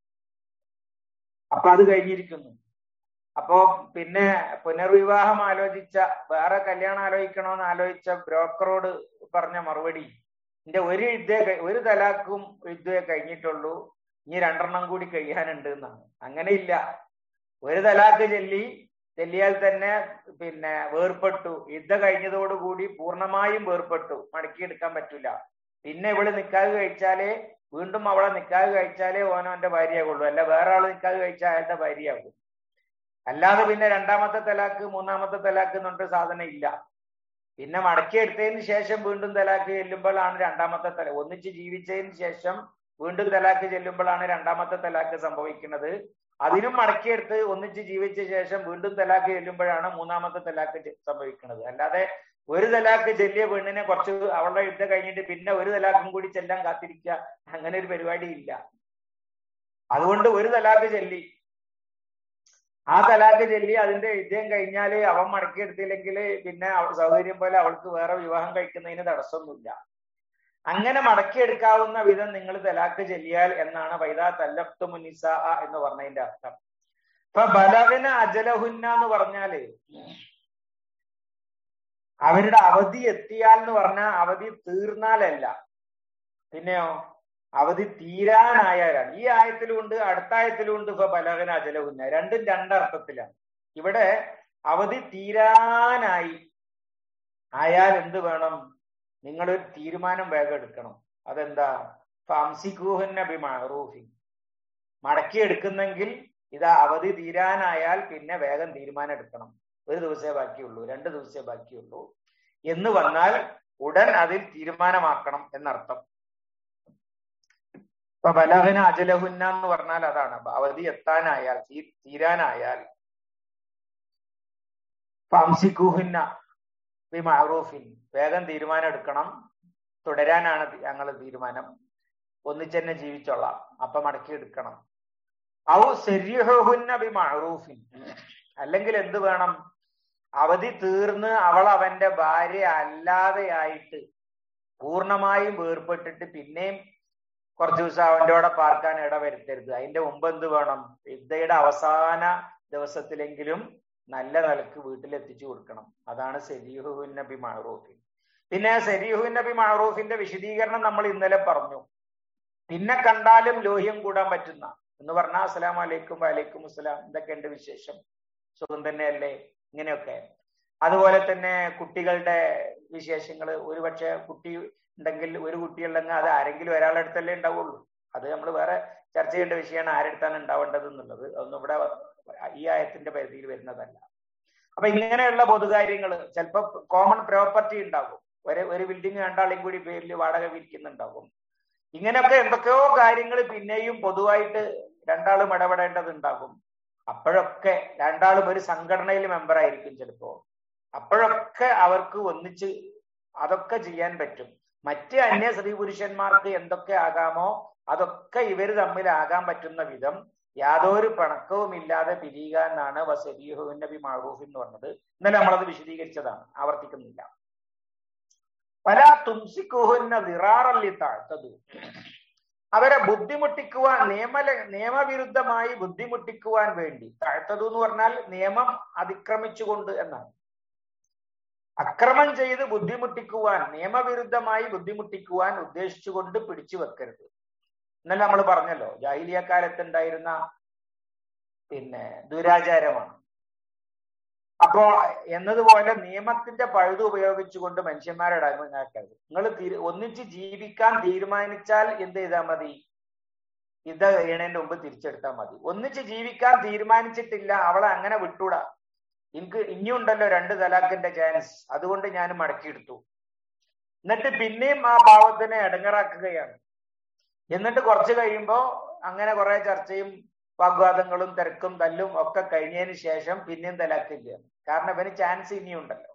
അപ്പൊ അത് കഴിഞ്ഞിരിക്കുന്നു അപ്പോ പിന്നെ പുനർവിവാഹം ആലോചിച്ച വേറെ കല്യാണം ആലോചിക്കണമെന്ന് ആലോചിച്ച ബ്രോക്കറോട് പറഞ്ഞ മറുപടി എന്റെ ഒരു യുദ്ധേ ഒരു തലാക്കും യുദ്ധേ കഴിഞ്ഞിട്ടുള്ളൂ ഇനി രണ്ടെണ്ണം കൂടി കഴിയാനുണ്ട് എന്നാണ് അങ്ങനെയില്ല ഒരു തലാക്ക് ചെല്ലി ചെല്ലിയാൽ തന്നെ പിന്നെ വേർപെട്ടു യുദ്ധ കഴിഞ്ഞതോടുകൂടി പൂർണ്ണമായും വേർപെട്ടു മടക്കിയെടുക്കാൻ പറ്റില്ല പിന്നെ ഇവള് നിക്കാതെ കഴിച്ചാലേ വീണ്ടും അവളെ നിക്കാതെ കഴിച്ചാലേ ഓനോന്റെ ഭാര്യയാകുള്ളൂ അല്ല വേറെ ആള് നിക്കാതെ കഴിച്ചാൽ അയാളുടെ ഭാര്യയാകും അല്ലാതെ പിന്നെ രണ്ടാമത്തെ തലാക്ക് മൂന്നാമത്തെ തലാക്ക് എന്നിട്ട് സാധനം ഇല്ല പിന്നെ മടക്കിയെടുത്തതിന് ശേഷം വീണ്ടും തലാക്ക് ചെല്ലുമ്പോഴാണ് രണ്ടാമത്തെ തല ഒന്നിച്ച് ജീവിച്ചതിന് ശേഷം വീണ്ടും തലാക്ക് ചെല്ലുമ്പോഴാണ് രണ്ടാമത്തെ തലാക്ക് സംഭവിക്കുന്നത് അതിനും മടക്കിയെടുത്ത് ഒന്നിച്ച് ജീവിച്ച ശേഷം വീണ്ടും തലാക്ക് ചെല്ലുമ്പോഴാണ് മൂന്നാമത്തെ തലാക്ക് സംഭവിക്കുന്നത് അല്ലാതെ ഒരു തലാക്ക് ചെല്ലിയ പെണ്ണിനെ കുറച്ച് അവളുടെ യുദ്ധം കഴിഞ്ഞിട്ട് പിന്നെ ഒരു തലാക്കും കൂടി ചെല്ലാൻ കാത്തിരിക്കുക അങ്ങനെ ഒരു പരിപാടി ഇല്ല അതുകൊണ്ട് ഒരു തലാക്ക് ചെല്ലി ആ തലാക്ക് ചെല്ലി അതിന്റെ യുദ്ധം കഴിഞ്ഞാല് അവൻ മടക്കിയെടുത്തില്ലെങ്കിൽ പിന്നെ സൗകര്യം പോലെ അവൾക്ക് വേറെ വിവാഹം കഴിക്കുന്നതിന് തടസ്സമൊന്നുമില്ല അങ്ങനെ മടക്കിയെടുക്കാവുന്ന വിധം നിങ്ങൾ തലാക്ക് ചെല്ലിയാൽ എന്നാണ് വൈദാ തല്ലഫ്തു മുനിസ എന്ന് പറഞ്ഞതിന്റെ അർത്ഥം ഇപ്പൊ ബലവിന അജലഹുന്ന എന്ന് പറഞ്ഞാല് അവരുടെ അവധി എത്തിയാൽ എന്ന് പറഞ്ഞാൽ അവധി തീർന്നാലല്ല പിന്നെയോ അവധി തീരാനായാലാണ് ഈ ആയത്തിലുണ്ട് അടുത്ത ആയത്തിലുണ്ട് ഇപ്പൊ ബലകന അജലവുന്ന രണ്ടും രണ്ടർത്ഥത്തിലാണ് ഇവിടെ അവധി തീരാനായി ആയാൽ എന്ത് വേണം നിങ്ങളൊരു തീരുമാനം വേഗം എടുക്കണം അതെന്താ ഫംസിക്കൂഹന്ന ബിമാറൂഫി മടക്കി എടുക്കുന്നെങ്കിൽ ഇത് അവധി തീരാനായാൽ പിന്നെ വേഗം തീരുമാനം എടുക്കണം ഒരു ദിവസമേ ബാക്കിയുള്ളൂ രണ്ട് ദിവസമേ ബാക്കിയുള്ളൂ എന്ന് വന്നാൽ ഉടൻ അതിൽ തീരുമാനമാക്കണം എന്നർത്ഥം ഇപ്പൊ ബലഹന അജലഹുന്ന എന്ന് പറഞ്ഞാൽ അതാണ് അവധി എത്താനായാൽ തീരാനായാൽ ഫംസിക്കുഹുന്ന ബി മഅറൂഫിൻ വേഗം തീരുമാനം എടുക്കണം തുടരാനാണ് ഞങ്ങൾ തീരുമാനം ഒന്നിച്ചെന്നെ ജീവിച്ചോളാം അപ്പൊ മടക്കി എടുക്കണം ഔ സെരിഹുന്ന ബി മഅറൂഫിൻ അല്ലെങ്കിൽ എന്ത് വേണം അവധി തീർന്ന് അവൾ അവന്റെ ഭാര്യ അല്ലാതെയായിട്ട് പൂർണ്ണമായും വേർപെട്ടിട്ട് പിന്നെയും കുറച്ചു ദിവസം അവന്റെ കൂടെ പാർക്കാൻ ഇടവരുത്തരുത് അതിന്റെ മുമ്പ് എന്ത് വേണം യുദ്ധയുടെ അവസാന ദിവസത്തിലെങ്കിലും നല്ല നിലക്ക് വീട്ടിലെത്തിച്ചു കൊടുക്കണം അതാണ് സെരീഹുൻ നബി മഹറൂഫിൻ പിന്നെ സെരീഹുൻ നബി മഹറൂഫിന്റെ വിശദീകരണം നമ്മൾ ഇന്നലെ പറഞ്ഞു പിന്നെ കണ്ടാലും ലോഹ്യം കൂടാൻ പറ്റുന്ന എന്ന് പറഞ്ഞാൽ അസ്സലാം വലൈക്കും വലൈക്കും അസ്സലാം എന്തൊക്കെയുണ്ട് വിശേഷം സുഖം തന്നെയല്ലേ ഇങ്ങനെയൊക്കെ അതുപോലെ തന്നെ കുട്ടികളുടെ വിശേഷങ്ങൾ ഒരുപക്ഷെ കുട്ടി ഉണ്ടെങ്കിൽ ഒരു കുട്ടിയുണ്ടെങ്കിൽ അത് ആരെങ്കിലും ഒരാളുടെ അടുത്തല്ലേ ഉണ്ടാവുള്ളൂ അത് നമ്മൾ വേറെ ചർച്ച ചെയ്യേണ്ട വിഷയമാണ് ആരെടുത്താണ് ഉണ്ടാവേണ്ടത് എന്നുള്ളത് അതൊന്നും ഇവിടെ ഈ ആയത്തിന്റെ പരിധിയിൽ വരുന്നതല്ല അപ്പൊ ഇങ്ങനെയുള്ള പൊതുകാര്യങ്ങൾ ചിലപ്പോൾ കോമൺ പ്രോപ്പർട്ടി ഉണ്ടാകും ഒരു ഒരു ബിൽഡിംഗ് രണ്ടാളെയും കൂടി പേരിൽ വാടക വിരിക്കുന്നുണ്ടാകും ഇങ്ങനെയൊക്കെ എന്തൊക്കെയോ കാര്യങ്ങൾ പിന്നെയും പൊതുവായിട്ട് രണ്ടാളും ഇടപെടേണ്ടതുണ്ടാകും അപ്പോഴൊക്കെ രണ്ടാളും ഒരു സംഘടനയിൽ മെമ്പർ ആയിരിക്കും ചിലപ്പോ അപ്പോഴൊക്കെ അവർക്ക് ഒന്നിച്ച് അതൊക്കെ ചെയ്യാൻ പറ്റും മറ്റ് അന്യ സ്ത്രീ പുരുഷന്മാർക്ക് എന്തൊക്കെ ആകാമോ അതൊക്കെ ഇവർ തമ്മിൽ ആകാൻ പറ്റുന്ന വിധം യാതൊരു പിണക്കവും ഇല്ലാതെ പിരിയുക എന്നാണ് വസബീഹുൻ നബി മാറൂഫ് എന്ന് പറഞ്ഞത് ഇന്നലെ നമ്മളത് വിശദീകരിച്ചതാണ് ആവർത്തിക്കുന്നില്ല പല തുംസിക്കുഹുന്ന വിറാറല്ലി താഴ്ത്തതു അവരെ ബുദ്ധിമുട്ടിക്കുവാൻ നിയമ നിയമവിരുദ്ധമായി ബുദ്ധിമുട്ടിക്കുവാൻ വേണ്ടി താഴ്ത്തതു എന്ന് പറഞ്ഞാൽ നിയമം അതിക്രമിച്ചുകൊണ്ട് എന്നാണ് അക്രമം ചെയ്ത് ബുദ്ധിമുട്ടിക്കുവാൻ നിയമവിരുദ്ധമായി ബുദ്ധിമുട്ടിക്കുവാൻ ഉദ്ദേശിച്ചുകൊണ്ട് പിടിച്ചു വെക്കരുത് ഇന്നലെ നമ്മൾ പറഞ്ഞല്ലോ ജാഹിലിയ കാലത്തുണ്ടായിരുന്ന പിന്നെ ദുരാചാരമാണ് അപ്പോ എന്നതുപോലെ നിയമത്തിന്റെ പഴുത് ഉപയോഗിച്ചുകൊണ്ട് മനുഷ്യന്മാരുടെ അടങ്ങാക്കരുത് നിങ്ങൾ ഒന്നിച്ച് ജീവിക്കാൻ തീരുമാനിച്ചാൽ എന്ത് ചെയ്താൽ മതി ഇത് കഴിയണതിന്റെ മുമ്പ് തിരിച്ചെടുത്താൽ മതി ഒന്നിച്ച് ജീവിക്കാൻ തീരുമാനിച്ചിട്ടില്ല അവളെ അങ്ങനെ വിട്ടൂടാ എനിക്ക് ഇനിയുണ്ടല്ലോ രണ്ട് തലാഖിന്റെ ചാൻസ് അതുകൊണ്ട് ഞാൻ മടക്കിയെടുത്തു എന്നിട്ട് പിന്നെയും ആ പാവത്തിനെ ഇടങ്ങറാക്കുകയാണ് എന്നിട്ട് കുറച്ച് കഴിയുമ്പോ അങ്ങനെ കുറെ ചർച്ചയും വാഗ്വാദങ്ങളും തിരക്കും തല്ലും ഒക്കെ കഴിഞ്ഞതിന് ശേഷം പിന്നെയും തലാക്കില്ല കാരണം ഇവന് ചാൻസ് ഇനിയുണ്ടല്ലോ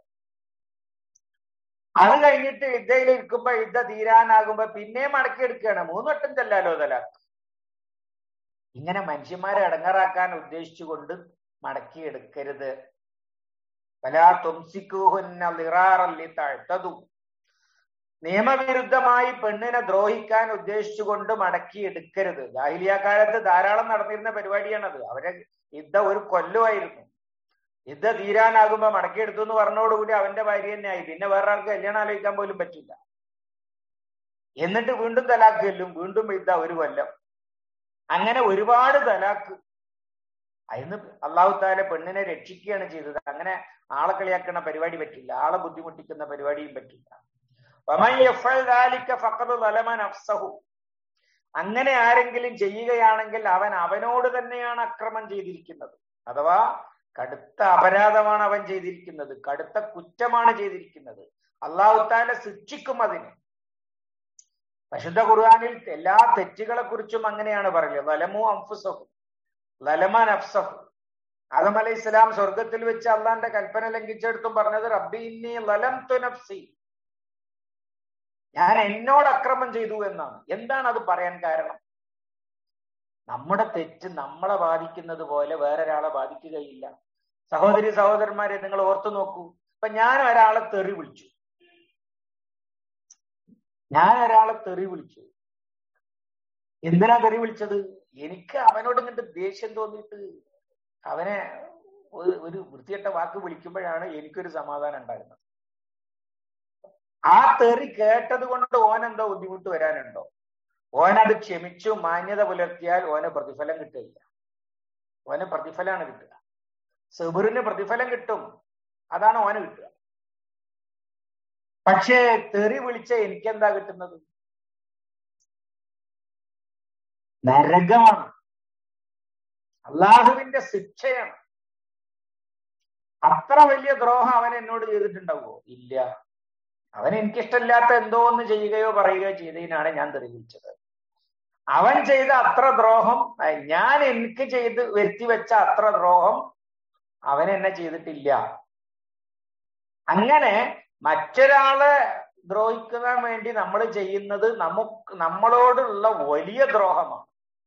അത് കഴിഞ്ഞിട്ട് യുദ്ധയിൽ ഇരിക്കുമ്പോ യുദ്ധ തീരാനാകുമ്പോ പിന്നെയും മടക്കിയെടുക്കുകയാണ് മൂന്നുവട്ടം ചെല്ലാലോ തലാക്ക് ഇങ്ങനെ മനുഷ്യന്മാരെ ഇടങ്ങറാക്കാൻ ഉദ്ദേശിച്ചുകൊണ്ട് മടക്കിയെടുക്കരുത് വലാ തുംസിക്കൂഹുന്ന ലിറാറല്ലി താഴ്ത്തതു നിയമവിരുദ്ധമായി പെണ്ണിനെ ദ്രോഹിക്കാൻ ഉദ്ദേശിച്ചുകൊണ്ട് മടക്കി എടുക്കരുത് ജാഹിലിയ കാലത്ത് ധാരാളം നടന്നിരുന്ന പരിപാടിയാണത് അവരെ യുദ്ധ ഒരു കൊല്ലമായിരുന്നു യുദ്ധ തീരാനാകുമ്പോ മടക്കിയെടുത്തു എന്ന് പറഞ്ഞോടുകൂടി അവന്റെ ഭാര്യ തന്നെ ആയി പിന്നെ വേറെ ആൾക്ക് കല്യാണം ആലോചിക്കാൻ പോലും പറ്റില്ല എന്നിട്ട് വീണ്ടും തലാക്ക് ചെല്ലും വീണ്ടും യുദ്ധ ഒരു കൊല്ലം അങ്ങനെ ഒരുപാട് തലാക്ക് അതിന് അള്ളാഹു താല പെണ്ണിനെ രക്ഷിക്കുകയാണ് ചെയ്തത് അങ്ങനെ ആളെ കളിയാക്കുന്ന പരിപാടി പറ്റില്ല ആളെ ബുദ്ധിമുട്ടിക്കുന്ന പരിപാടിയും പറ്റില്ല അങ്ങനെ ആരെങ്കിലും ചെയ്യുകയാണെങ്കിൽ അവൻ അവനോട് തന്നെയാണ് അക്രമം ചെയ്തിരിക്കുന്നത് അഥവാ കടുത്ത അപരാധമാണ് അവൻ ചെയ്തിരിക്കുന്നത് കടുത്ത കുറ്റമാണ് ചെയ്തിരിക്കുന്നത് അള്ളാഹുത്താല ശിക്ഷിക്കും അതിന് പരിശുദ്ധ ഖുർആാനിൽ എല്ലാ തെറ്റുകളെ കുറിച്ചും അങ്ങനെയാണ് പറയുന്നത് ലലമു അംഫുസഹു ലലമാൻ അഫ്സഹു ആദം അലൈഹി ഇസ്ലാം സ്വർഗത്തിൽ വെച്ച് അള്ളാന്റെ കൽപ്പന ലംഘിച്ചെടുത്തും പറഞ്ഞത് റബ്ബി ഇന്നി ലലം തുനഫ്സി ഞാൻ എന്നോട് അക്രമം ചെയ്തു എന്നാണ് എന്താണ് അത് പറയാൻ കാരണം നമ്മുടെ തെറ്റ് നമ്മളെ ബാധിക്കുന്നത് പോലെ വേറൊരാളെ ബാധിക്കുകയില്ല സഹോദരി സഹോദരന്മാരെ നിങ്ങൾ ഓർത്തു നോക്കൂ ഇപ്പൊ ഞാൻ ഒരാളെ തെറി വിളിച്ചു ഞാൻ ഒരാളെ തെറി വിളിച്ചു എന്തിനാ തെറി വിളിച്ചത് എനിക്ക് അവനോട് ഇങ്ങോട്ട് ദേഷ്യം തോന്നിയിട്ട് അവനെ ഒരു വൃത്തികെട്ട വാക്ക് വിളിക്കുമ്പോഴാണ് എനിക്കൊരു സമാധാനം ഉണ്ടായിരുന്നത് ആ തെറി കേട്ടത് കൊണ്ട് ഓനെന്തോ ബുദ്ധിമുട്ട് വരാനുണ്ടോ ഓനത് ക്ഷമിച്ചു മാന്യത പുലർത്തിയാൽ ഓന് പ്രതിഫലം കിട്ടില്ല ഓന് പ്രതിഫലമാണ് കിട്ടുക സെബിറിന് പ്രതിഫലം കിട്ടും അതാണ് ഓന് കിട്ടുക പക്ഷേ തെറി വിളിച്ച എനിക്കെന്താ കിട്ടുന്നത് നരകമാണ് അള്ളാഹുവിന്റെ ശിക്ഷയാണ് അത്ര വലിയ ദ്രോഹം അവൻ എന്നോട് ചെയ്തിട്ടുണ്ടാവുമോ ഇല്ല അവൻ എനിക്കിഷ്ടമില്ലാത്ത എന്തോ ഒന്ന് ചെയ്യുകയോ പറയുകയോ ചെയ്തതിനാണ് ഞാൻ തെളിയിച്ചത് അവൻ ചെയ്ത അത്ര ദ്രോഹം ഞാൻ എനിക്ക് ചെയ്ത് വരുത്തി വെച്ച അത്ര ദ്രോഹം അവൻ എന്നെ ചെയ്തിട്ടില്ല അങ്ങനെ മറ്റൊരാളെ ദ്രോഹിക്കാൻ വേണ്ടി നമ്മൾ ചെയ്യുന്നത് നമുക്ക് നമ്മളോടുള്ള വലിയ ദ്രോഹമാണ്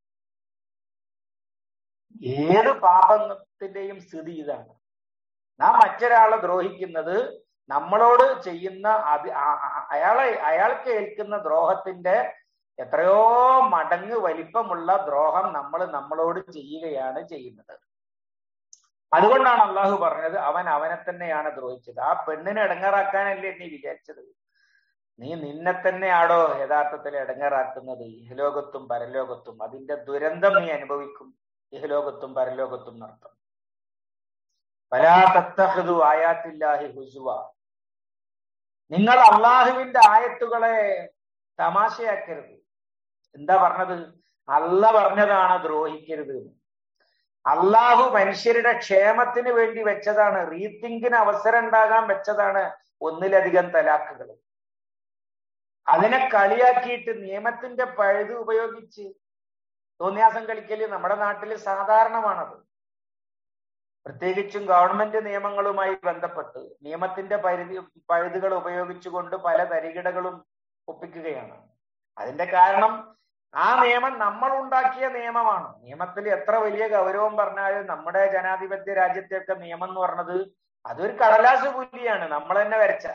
ഏത് പാപത്തിന്റെയും സ്ഥിതി ഇതാണ് നാം മറ്റൊരാളെ ദ്രോഹിക്കുന്നത് നമ്മളോട് ചെയ്യുന്ന അതി അയാളെ അയാൾക്ക് ഏൽക്കുന്ന ദ്രോഹത്തിന്റെ എത്രയോ മടങ്ങ് വലിപ്പമുള്ള ദ്രോഹം നമ്മൾ നമ്മളോട് ചെയ്യുകയാണ് ചെയ്യുന്നത് അതുകൊണ്ടാണ് അള്ളാഹു പറഞ്ഞത് അവൻ അവനെ തന്നെയാണ് ദ്രോഹിച്ചത് ആ പെണ്ണിനെ ഇടങ്ങാറാക്കാനല്ലേ നീ വിചാരിച്ചത് നീ നിന്നെ തന്നെയാണോ യഥാർത്ഥത്തിൽ ഇടങ്ങാറാക്കുന്നത് ഇഹലോകത്തും പരലോകത്തും അതിന്റെ ദുരന്തം നീ അനുഭവിക്കും ഇഹലോകത്തും പരലോകത്തും നർത്തം പലാ തത്തഹദു ആയാത്തില്ലാഹി ഹുസുവ നിങ്ങൾ അള്ളാഹുവിന്റെ ആയത്തുകളെ തമാശയാക്കരുത് എന്താ പറഞ്ഞത് അല്ല പറഞ്ഞതാണ് ദ്രോഹിക്കരുത് അള്ളാഹു മനുഷ്യരുടെ ക്ഷേമത്തിന് വേണ്ടി വെച്ചതാണ് റീതിങ്കിന് അവസരം ഉണ്ടാകാൻ വെച്ചതാണ് ഒന്നിലധികം തലാക്കുകൾ അതിനെ കളിയാക്കിയിട്ട് നിയമത്തിന്റെ പഴുത് ഉപയോഗിച്ച് തോന്നിയാസം കളിക്കല് നമ്മുടെ നാട്ടിൽ സാധാരണമാണത് പ്രത്യേകിച്ചും ഗവൺമെന്റ് നിയമങ്ങളുമായി ബന്ധപ്പെട്ട് നിയമത്തിന്റെ പരിധി പഴുതുകൾ ഉപയോഗിച്ചുകൊണ്ട് പല തരികിടകളും ഒപ്പിക്കുകയാണ് അതിന്റെ കാരണം ആ നിയമം നമ്മൾ ഉണ്ടാക്കിയ നിയമമാണ് നിയമത്തിൽ എത്ര വലിയ ഗൗരവം പറഞ്ഞാലും നമ്മുടെ ജനാധിപത്യ രാജ്യത്തെയൊക്കെ നിയമം എന്ന് പറഞ്ഞത് അതൊരു കടലാസ് പുല്ലിയാണ് നമ്മൾ തന്നെ വരച്ച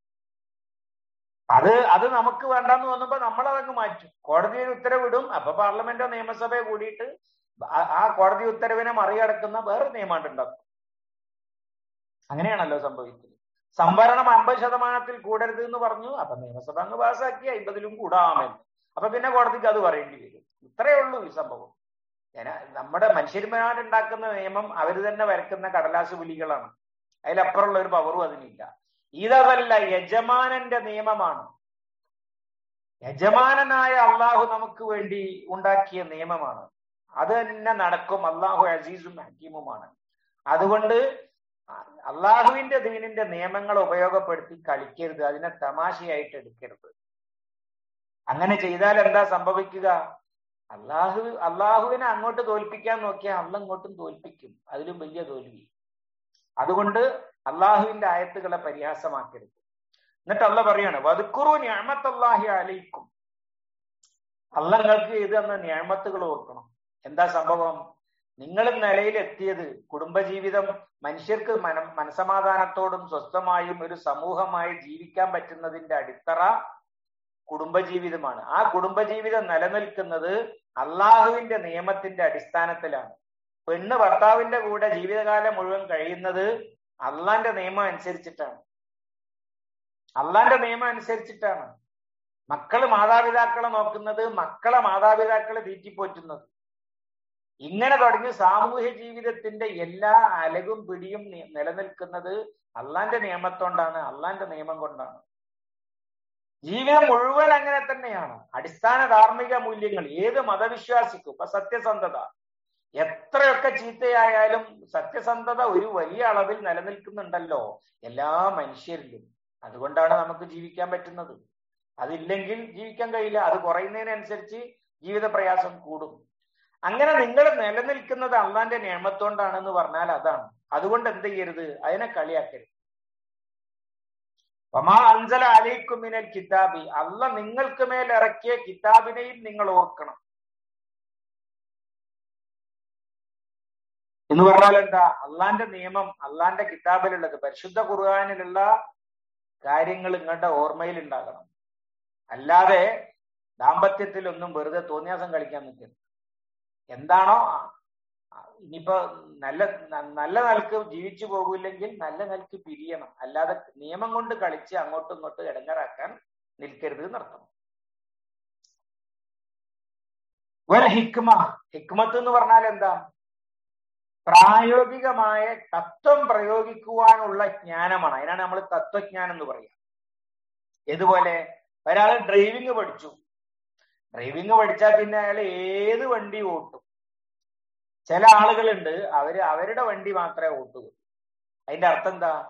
അത് അത് നമുക്ക് വേണ്ടെന്ന് തോന്നുമ്പോ നമ്മൾ അതങ്ങ് മാറ്റും കോടതിയിൽ ഉത്തരവിടും അപ്പൊ പാർലമെന്റോ നിയമസഭയോ കൂടിയിട്ട് ആ കോടതി ഉത്തരവിനെ മറികടക്കുന്ന വേറെ നിയമാണ്ട് ഉണ്ടാക്കും അങ്ങനെയാണല്ലോ സംഭവിക്കുന്നത് സംവരണം അമ്പത് ശതമാനത്തിൽ കൂടരുത് എന്ന് പറഞ്ഞു അപ്പൊ നിയമസഭ അങ്ങ് പാസ്സാക്കി അമ്പതിലും കൂടാമെന്ന് അപ്പൊ പിന്നെ കോടതിക്ക് അത് പറയേണ്ടി വരും ഇത്രയേ ഉള്ളൂ ഈ സംഭവം നമ്മുടെ മനുഷ്യന്മാരുണ്ടാക്കുന്ന നിയമം അവർ തന്നെ വരക്കുന്ന കടലാസ് പുലികളാണ് അതിലപ്പുറമുള്ള ഒരു പവറും അതിനില്ല ഇതല്ല യജമാനന്റെ നിയമമാണ് യജമാനനായ അള്ളാഹു നമുക്ക് വേണ്ടി ഉണ്ടാക്കിയ നിയമമാണ് അത് തന്നെ നടക്കും അള്ളാഹു അസീസും ഹക്കീമുമാണ് അതുകൊണ്ട് അള്ളാഹുവിന്റെ ദീനിന്റെ നിയമങ്ങൾ ഉപയോഗപ്പെടുത്തി കളിക്കരുത് അതിനെ തമാശയായിട്ട് എടുക്കരുത് അങ്ങനെ ചെയ്താൽ എന്താ സംഭവിക്കുക അള്ളാഹു അള്ളാഹുവിനെ അങ്ങോട്ട് തോൽപ്പിക്കാൻ നോക്കിയാൽ അള്ള ഇങ്ങോട്ടും തോൽപ്പിക്കും അതിലും വലിയ തോൽവി അതുകൊണ്ട് അള്ളാഹുവിന്റെ ആയത്തുകളെ പരിഹാസമാക്കരുത് എന്നിട്ട് അല്ല പറയാണ് വതുക്കുറു ഞാമത്തല്ലാഹി അലയിക്കും അള്ളങ്ങൾക്ക് ഇത് എന്ന ഞാമത്തുകൾ ഓർക്കണം എന്താ സംഭവം നിങ്ങൾ നിലയിലെത്തിയത് കുടുംബജീവിതം മനുഷ്യർക്ക് മന മനസമാധാനത്തോടും സ്വസ്ഥമായും ഒരു സമൂഹമായി ജീവിക്കാൻ പറ്റുന്നതിന്റെ അടിത്തറ കുടുംബജീവിതമാണ് ആ കുടുംബജീവിതം നിലനിൽക്കുന്നത് അള്ളാഹുവിന്റെ നിയമത്തിന്റെ അടിസ്ഥാനത്തിലാണ് പെണ്ണ് ഭർത്താവിന്റെ കൂടെ ജീവിതകാലം മുഴുവൻ കഴിയുന്നത് അള്ളാന്റെ നിയമം അനുസരിച്ചിട്ടാണ് അള്ളാന്റെ നിയമം അനുസരിച്ചിട്ടാണ് മക്കള് മാതാപിതാക്കളെ നോക്കുന്നത് മക്കളെ മാതാപിതാക്കളെ തീറ്റിപ്പോറ്റുന്നത് ഇങ്ങനെ തുടങ്ങി സാമൂഹ്യ ജീവിതത്തിന്റെ എല്ലാ അലകും പിടിയും നിലനിൽക്കുന്നത് അള്ളാന്റെ നിയമത്തോണ്ടാണ് അള്ളാന്റെ നിയമം കൊണ്ടാണ് ജീവിതം മുഴുവൻ അങ്ങനെ തന്നെയാണ് അടിസ്ഥാന ധാർമ്മിക മൂല്യങ്ങൾ ഏത് മതവിശ്വാസിക്കും ഇപ്പൊ സത്യസന്ധത എത്രയൊക്കെ ചീത്തയായാലും സത്യസന്ധത ഒരു വലിയ അളവിൽ നിലനിൽക്കുന്നുണ്ടല്ലോ എല്ലാ മനുഷ്യരിലും അതുകൊണ്ടാണ് നമുക്ക് ജീവിക്കാൻ പറ്റുന്നത് അതില്ലെങ്കിൽ ജീവിക്കാൻ കഴിയില്ല അത് കുറയുന്നതിനനുസരിച്ച് ജീവിത പ്രയാസം കൂടും അങ്ങനെ നിങ്ങൾ നിലനിൽക്കുന്നത് അള്ളാന്റെ നിയമത്തോണ്ടാണെന്ന് പറഞ്ഞാൽ അതാണ് അതുകൊണ്ട് എന്ത് ചെയ്യരുത് അതിനെ കളിയാക്കരുത് വമാ അൻസല അലൈക്കും മിനൽ കിതാബി അല്ല നിങ്ങൾക്ക് മേൽ ഇറക്കിയ കിതാബിനെയും നിങ്ങൾ ഓർക്കണം എന്ന് പറഞ്ഞാൽ എന്താ അള്ളാന്റെ നിയമം അള്ളാന്റെ കിതാബിലുള്ളത് പരിശുദ്ധ ഖുർആാനിലുള്ള കാര്യങ്ങൾ നിങ്ങളുടെ ഓർമ്മയിൽ ഉണ്ടാകണം അല്ലാതെ ദാമ്പത്യത്തിലൊന്നും വെറുതെ തോന്നിയാസം കളിക്കാൻ നിൽക്കരുത് എന്താണോ ഇനിയിപ്പോ നല്ല നല്ല നിലക്ക് ജീവിച്ചു പോകില്ലെങ്കിൽ നല്ല നിലക്ക് പിരിയണം അല്ലാതെ നിയമം കൊണ്ട് കളിച്ച് അങ്ങോട്ടും ഇങ്ങോട്ടും ഇടങ്ങറാക്കാൻ നിൽക്കരുത് എന്നർത്ഥം വൽ ഹിക്മ ഹിക്മത്ത് എന്ന് പറഞ്ഞാൽ എന്താ പ്രായോഗികമായ തത്വം പ്രയോഗിക്കുവാനുള്ള ജ്ഞാനമാണ് അതിനാണ് നമ്മൾ തത്വജ്ഞാനം എന്ന് പറയുക ഇതുപോലെ ഒരാൾ ഡ്രൈവിംഗ് പഠിച്ചു ഡ്രൈവിംഗ് പഠിച്ചാൽ പിന്നെ അയാൾ ഏത് വണ്ടി ഓട്ടും ചില ആളുകളുണ്ട് അവര് അവരുടെ വണ്ടി മാത്രമേ ഓട്ടുകൂ അതിന്റെ അർത്ഥം എന്താ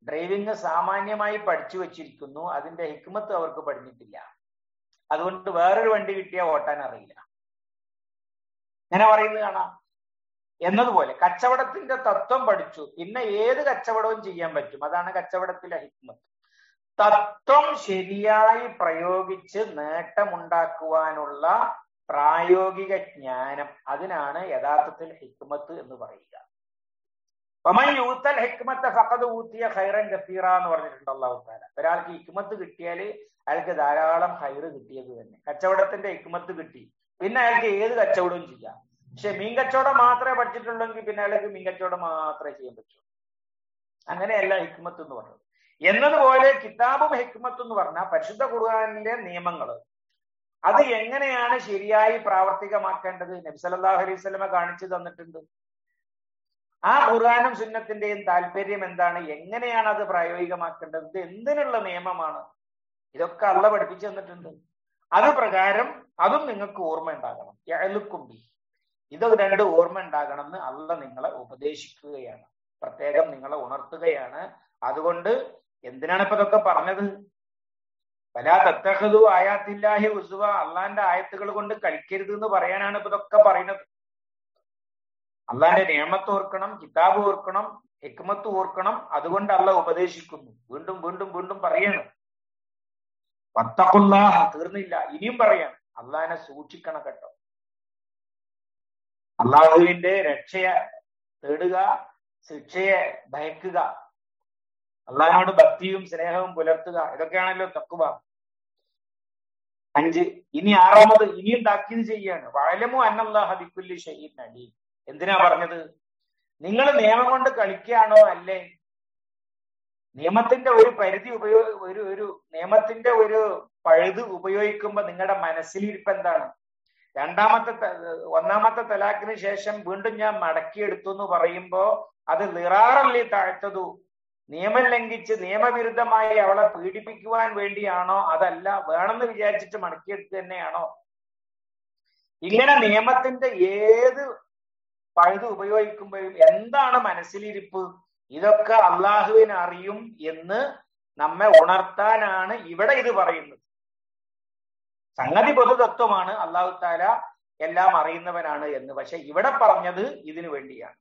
ഡ്രൈവിംഗ് സാമാന്യമായി പഠിച്ചു വെച്ചിരിക്കുന്നു അതിന്റെ ഹിക്മത്ത് അവർക്ക് പഠിച്ചിട്ടില്ല അതുകൊണ്ട് വേറൊരു വണ്ടി കിട്ടിയാൽ ഓട്ടാൻ അറിയില്ല ഇങ്ങനെ പറയുന്നത് കാണാം എന്നതുപോലെ കച്ചവടത്തിന്റെ തത്വം പഠിച്ചു പിന്നെ ഏത് കച്ചവടവും ചെയ്യാൻ പറ്റും അതാണ് കച്ചവടത്തിലെ ഹിക്മത്ത് തത്വം ശരിയായി പ്രയോഗിച്ച് നേട്ടമുണ്ടാക്കുവാനുള്ള പ്രായോഗിക ജ്ഞാനം അതിനാണ് യഥാർത്ഥത്തിൽ ഹിക്മത്ത് എന്ന് പറയുക ഒമൻ യൂത്തൽ ഹിക്മത്തെ ഫഖദ് ഊത്തിയ ഖൈറൻ ഗഫീറ എന്ന് പറഞ്ഞിട്ടുണ്ട് അള്ളാഹു താല ഒരാൾക്ക് ഹിക്മത്ത് കിട്ടിയാൽ അയാൾക്ക് ധാരാളം ഹൈറ് കിട്ടിയത് തന്നെ കച്ചവടത്തിന്റെ ഹിക്മത്ത് കിട്ടി പിന്നെ അയാൾക്ക് ഏത് കച്ചവടവും ചെയ്യാം പക്ഷെ മീൻ കച്ചവടം മാത്രമേ പഠിച്ചിട്ടുള്ളെങ്കിൽ പിന്നെ അയാൾക്ക് മീൻ കച്ചവടം മാത്രമേ ചെയ്യാൻ പറ്റൂ അങ്ങനെയല്ല ഹിക്മത്ത് എന്ന് പറഞ്ഞത് എന്നതുപോലെ കിതാബും ഹിക്മത്ത് എന്ന് പറഞ്ഞാൽ പരിശുദ്ധ ഖുർആാനിലെ നിയമങ്ങൾ അത് എങ്ങനെയാണ് ശരിയായി പ്രാവർത്തികമാക്കേണ്ടത് നബ്സല്ലാഹു അലൈഹി സ്വലമ കാണിച്ചു തന്നിട്ടുണ്ട് ആ ഖുർആാനും സുന്നത്തിന്റെയും താല്പര്യം എന്താണ് എങ്ങനെയാണ് അത് പ്രായോഗികമാക്കേണ്ടത് ഇത് എന്തിനുള്ള നിയമമാണ് ഇതൊക്കെ അള്ള പഠിപ്പിച്ചു തന്നിട്ടുണ്ട് അത് പ്രകാരം അതും നിങ്ങൾക്ക് ഓർമ്മ ഉണ്ടാകണം എഴുക്കുമ്പി ഇത് രണ്ട് ഓർമ്മ ഉണ്ടാകണം എന്ന് അള്ള നിങ്ങളെ ഉപദേശിക്കുകയാണ് പ്രത്യേകം നിങ്ങളെ ഉണർത്തുകയാണ് അതുകൊണ്ട് എന്തിനാണ് ഇപ്പൊ ഇതൊക്കെ പറഞ്ഞത് പല തത്തഹതു ആയാത്തില്ലാഹി ഉസുവ അള്ളാന്റെ ആയത്തുകൾ കൊണ്ട് കളിക്കരുത് എന്ന് പറയാനാണ് ഇപ്പൊ ഇതൊക്കെ പറയുന്നത് അള്ളാന്റെ നിയമത്ത് ഓർക്കണം കിതാബ് ഓർക്കണം ഹിക്മത്ത് ഓർക്കണം അതുകൊണ്ട് അള്ള ഉപദേശിക്കുന്നു വീണ്ടും വീണ്ടും വീണ്ടും പറയണം വത്തക്കുല്ലാഹ തീർന്നില്ല ഇനിയും പറയാണ് അള്ളാഹിനെ സൂക്ഷിക്കണം കേട്ടോ അള്ളാഹുവിന്റെ രക്ഷയെ തേടുക ശിക്ഷയെ ഭയക്കുക അള്ളാഹിനോട് ഭക്തിയും സ്നേഹവും പുലർത്തുക ഇതൊക്കെയാണല്ലോ തക്കുവ അഞ്ച് ഇനി ആറാമത് ഇനിയും താക്കീത് ചെയ്യാണ് വഴലമു അന്നല്ലാഹ ബിക്കുല്ലി ഷഹീദ് അലീം എന്തിനാ പറഞ്ഞത് നിങ്ങൾ നിയമം കൊണ്ട് കളിക്കുകയാണോ അല്ലേ നിയമത്തിന്റെ ഒരു പരിധി ഉപയോഗ ഒരു ഒരു നിയമത്തിന്റെ ഒരു പഴുത് ഉപയോഗിക്കുമ്പോൾ നിങ്ങളുടെ മനസ്സിലിരിപ്പ് എന്താണ് രണ്ടാമത്തെ ഒന്നാമത്തെ തലാഖിന് ശേഷം വീണ്ടും ഞാൻ മടക്കിയെടുത്തു എന്ന് പറയുമ്പോ അത് നിറാറല്ലേ താഴ്ത്തതു നിയമം ലംഘിച്ച് നിയമവിരുദ്ധമായി അവളെ പീഡിപ്പിക്കുവാൻ വേണ്ടിയാണോ അതല്ല വേണമെന്ന് വിചാരിച്ചിട്ട് മടക്കിയെടുത്ത് തന്നെയാണോ ഇങ്ങനെ നിയമത്തിന്റെ ഏത് പഴുത് ഉപയോഗിക്കുമ്പോഴും എന്താണ് മനസ്സിലിരിപ്പ് ഇതൊക്കെ അള്ളാഹുവിന് അറിയും എന്ന് നമ്മെ ഉണർത്താനാണ് ഇവിടെ ഇത് പറയുന്നത് സംഗതി പൊതുതത്വമാണ് അള്ളാഹു താല എല്ലാം അറിയുന്നവനാണ് എന്ന് പക്ഷെ ഇവിടെ പറഞ്ഞത് ഇതിനു വേണ്ടിയാണ്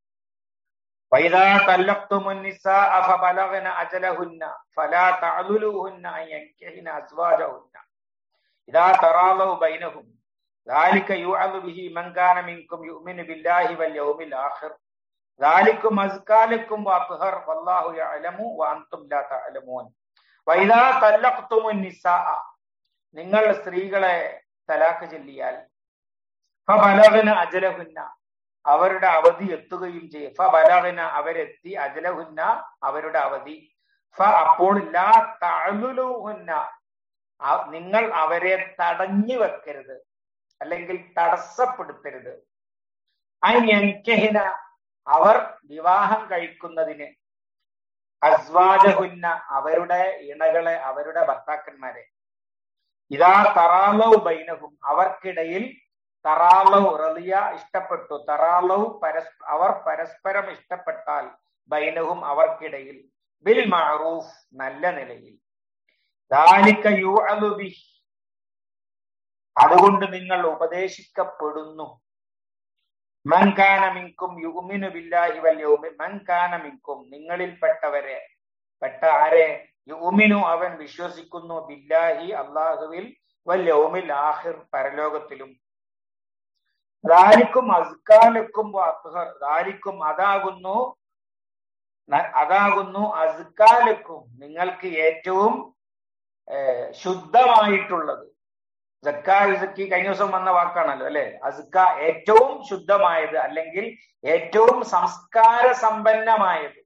وإذا طلقتم النساء فبلغن أجلهن فلا تعذلوهن أن ينكحن أزواجهن إذا تراضوا بينهم ذلك يوعظ به من كان منكم يؤمن بالله واليوم الآخر ذلكم أزكى لكم وأطهر والله يعلم وأنتم لا تعلمون وإذا طلقتم النساء നിങ്ങൾ സ്ത്രീകളെ തലാക്ക് ചൊല്ലിയാൽ ഫബലഗന അജലഹുന്ന അവരുടെ അവധി എത്തുകയും ചെയ്യും ഫ ബലഹന അവരെത്തി അജലഹുന്ന അവരുടെ അവധി ഫ അപ്പോൾ ലാ തഅലുലുഹുന്ന നിങ്ങൾ അവരെ തടഞ്ഞു വെക്കരുത് അല്ലെങ്കിൽ തടസ്സപ്പെടുത്തരുത് അയ്യൻകഹിന അവർ വിവാഹം കഴിക്കുന്നതിന് അസ്വാജഹുന്ന അവരുടെ ഇണകളെ അവരുടെ ഭർത്താക്കന്മാരെ ഇതാ തറാലവ് ബൈനഹും അവർക്കിടയിൽ തറാലവ് റലിയ ഇഷ്ടപ്പെട്ടു തറാലവ് പരസ് അവർ പരസ്പരം ഇഷ്ടപ്പെട്ടാൽ ബൈനഹും അവർക്കിടയിൽ ബിൽ മാറൂഫ് നല്ല നിലയിൽ അതുകൊണ്ട് നിങ്ങൾ ഉപദേശിക്കപ്പെടുന്നു മൻകാനമിങ്കും യുമിനു ബില്ലാഹി വല്യൗമി മൻകാനമിങ്കും നിങ്ങളിൽപ്പെട്ടവരെ പെട്ട ആരെ യുമിനു അവൻ വിശ്വസിക്കുന്നു ബില്ലാഹി അള്ളാഹുവിൽ വല്യൗമിൽ ആഹിർ പരലോകത്തിലും ദാലിക്കും അസ്കാലക്കും ദാലിക്കും അതാകുന്നു അതാകുന്നു അസ്കാലക്കും നിങ്ങൾക്ക് ഏറ്റവും ശുദ്ധമായിട്ടുള്ളത് ജക്ക ഇസക്കി കഴിഞ്ഞ ദിവസം വന്ന വാക്കാണല്ലോ അല്ലെ അസ്ക ഏറ്റവും ശുദ്ധമായത് അല്ലെങ്കിൽ ഏറ്റവും സംസ്കാര സമ്പന്നമായത്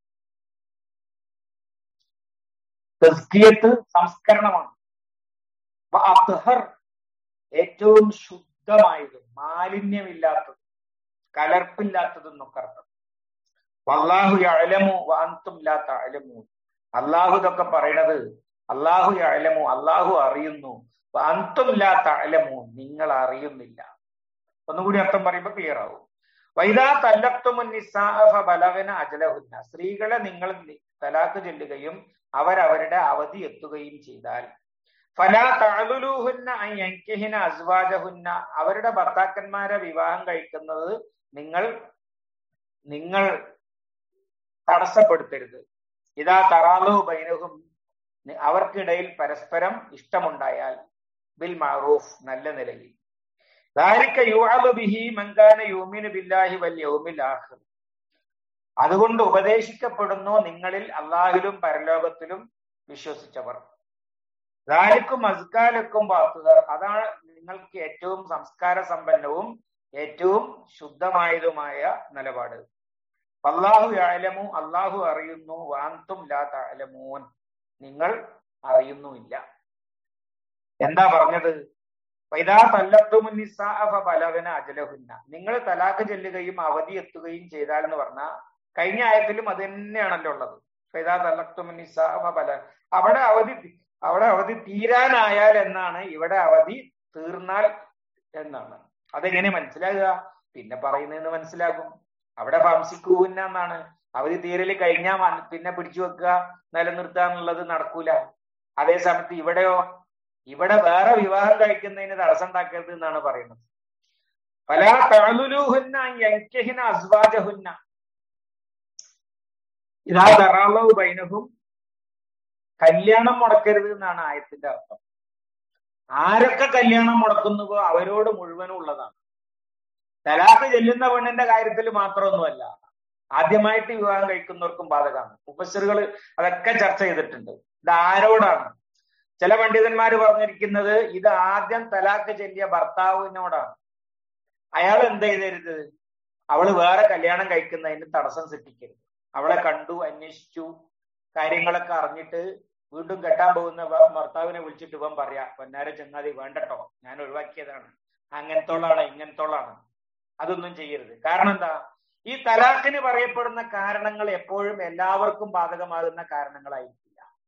തസ്കിയത്ത് സംസ്കരണമാണ് അത്ഹർ ഏറ്റവും ശുദ്ധമായത് മാലിന്യമില്ലാത്തത് കലർപ്പില്ലാത്തത് എന്നൊക്കെ അർത്ഥം വല്ലാഹു അലമു വാന്തും ഇല്ലാത്ത അലമു അള്ളാഹു ഇതൊക്കെ പറയണത് അള്ളാഹു അലമു അള്ളാഹു അറിയുന്നു അന്തും ഇല്ലാത്ത അലമു നിങ്ങൾ അറിയുന്നില്ല ഒന്നുകൂടി അർത്ഥം പറയുമ്പോൾ ക്ലിയർ ആവും വൈദാ തല്ലത്തുമുൻ ബലവന അജലഹുന്ന സ്ത്രീകളെ നിങ്ങൾ തലാക്ക് ചൊല്ലുകയും അവരവരുടെ അവധി എത്തുകയും ചെയ്താൽ ഫലാ തഅലുലൂഹുന്ന അൻ യൻകിഹിന അസ്വാജഹുന്ന അവരുടെ ഭർത്താക്കന്മാരെ വിവാഹം കഴിക്കുന്നത് നിങ്ങൾ നിങ്ങൾ തടസ്സപ്പെടുത്തരുത് ഇതാ തറാലു ബൈനഹും അവർക്കിടയിൽ പരസ്പരം ഇഷ്ടമുണ്ടായാൽ ബിൽ മാറൂഫ് നല്ല നിലയിൽ ذلك يوعظ به من كان يؤمن بالله واليوم الآخر അതുകൊണ്ട് ഉപദേശിക്കപ്പെടുന്നു നിങ്ങളിൽ അള്ളാഹിലും പരലോകത്തിലും വിശ്വസിച്ചവർ ധാലിക്കും അസ്കാലക്കും വാക്കുകൾ അതാണ് നിങ്ങൾക്ക് ഏറ്റവും സംസ്കാര സമ്പന്നവും ഏറ്റവും ശുദ്ധമായതുമായ നിലപാട് അള്ളാഹു അലമു അള്ളാഹു അറിയുന്നു വാന്തും ലാ തലമൂൻ നിങ്ങൾ അറിയുന്നുമില്ല എന്താ പറഞ്ഞത് ഇതാ തല്ലത്തുമുന്നിസാഫലവന അജലഹുന്ന നിങ്ങൾ തലാഖ് ചെല്ലുകയും അവധി എത്തുകയും ചെയ്താൽ എന്ന് പറഞ്ഞാൽ കഴിഞ്ഞ ആയത്തിലും അത് തന്നെയാണല്ലോ ഉള്ളത് ഫൈദാ തല്ലത്തുമുന്നിസാഫല അവിടെ അവധി അവിടെ അവധി തീരാനായാൽ എന്നാണ് ഇവിടെ അവധി തീർന്നാൽ എന്നാണ് അതെങ്ങനെ മനസ്സിലാകുക പിന്നെ പറയുന്നതെന്ന് മനസ്സിലാകും അവിടെ വംശിക്കൂന്ന എന്നാണ് അവധി തീരല് കഴിഞ്ഞാൽ പിന്നെ പിടിച്ചു വെക്കുക നിലനിർത്തുക എന്നുള്ളത് നടക്കൂല അതേ സമയത്ത് ഇവിടെയോ ഇവിടെ വേറെ വിവാഹം കഴിക്കുന്നതിന് തടസ്സം ഉണ്ടാക്കരുത് എന്നാണ് പറയുന്നത് പല തഴലുലൂഹുന്ന യങ്കഹിന അസ്വാജഹുന്ന ഇതാ തറാളവ് ബൈനഹും കല്യാണം മുടക്കരുത് എന്നാണ് ആയത്തിന്റെ അർത്ഥം ആരൊക്കെ കല്യാണം മുടക്കുന്നുവോ അവരോട് മുഴുവനും ഉള്ളതാണ് തലാഖ് ചെല്ലുന്ന പെണ്ണിന്റെ കാര്യത്തിൽ മാത്രമൊന്നുമല്ല ആദ്യമായിട്ട് വിവാഹം കഴിക്കുന്നവർക്കും ബാധകമാണ് ഉപസറുകൾ അതൊക്കെ ചർച്ച ചെയ്തിട്ടുണ്ട് ഇത് ആരോടാണ് ചില പണ്ഡിതന്മാർ പറഞ്ഞിരിക്കുന്നത് ഇത് ആദ്യം തലാഖ് ചെല്ലിയ ഭർത്താവിനോടാണ് അയാൾ എന്ത് ചെയ്തരുത് അവള് വേറെ കല്യാണം കഴിക്കുന്നതിന് തടസ്സം സൃഷ്ടിക്കരുത് അവളെ കണ്ടു അന്വേഷിച്ചു കാര്യങ്ങളൊക്കെ അറിഞ്ഞിട്ട് വീണ്ടും കെട്ടാൻ പോകുന്ന ഭർത്താവിനെ വിളിച്ചിട്ട് ഇവൻ പറയാ പൊന്നാര ചങ്ങാതി വേണ്ടട്ടോ ഞാൻ ഒഴിവാക്കിയതാണ് അങ്ങനത്തോളാണ് ഇങ്ങനത്തോളാണ് അതൊന്നും ചെയ്യരുത് കാരണം എന്താ ഈ തലാഖിന് പറയപ്പെടുന്ന കാരണങ്ങൾ എപ്പോഴും എല്ലാവർക്കും ബാധകമാകുന്ന കാരണങ്ങളായിരിക്കില്ല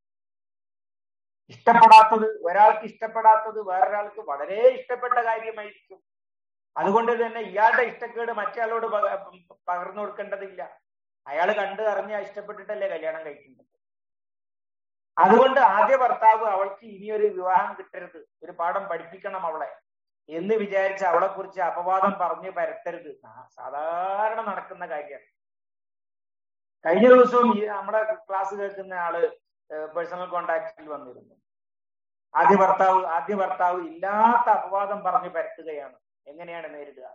ഇഷ്ടപ്പെടാത്തത് ഒരാൾക്ക് ഇഷ്ടപ്പെടാത്തത് വേറൊരാൾക്ക് വളരെ ഇഷ്ടപ്പെട്ട കാര്യമായിരിക്കും അതുകൊണ്ട് തന്നെ ഇയാളുടെ ഇഷ്ടക്കേട് മറ്റേയാളോട് പകർന്നു കൊടുക്കേണ്ടതില്ല അയാൾ കണ്ട് അറിഞ്ഞ ഇഷ്ടപ്പെട്ടിട്ടല്ലേ കല്യാണം കഴിക്കുന്നത് അതുകൊണ്ട് ആദ്യ ഭർത്താവ് അവൾക്ക് ഇനിയൊരു വിവാഹം കിട്ടരുത് ഒരു പാഠം പഠിപ്പിക്കണം അവളെ എന്ന് വിചാരിച്ച് അവളെ കുറിച്ച് അപവാദം പറഞ്ഞ് പരത്തരുത് സാധാരണ നടക്കുന്ന കാര്യമാണ് കഴിഞ്ഞ ദിവസവും ഈ നമ്മുടെ ക്ലാസ് കേൾക്കുന്ന ആള് പേഴ്സണൽ കോണ്ടാക്റ്റിൽ വന്നിരുന്നു ആദ്യ ഭർത്താവ് ആദ്യ ഭർത്താവ് ഇല്ലാത്ത അപവാദം പറഞ്ഞ് പരത്തുകയാണ് എങ്ങനെയാണ് നേരിടുക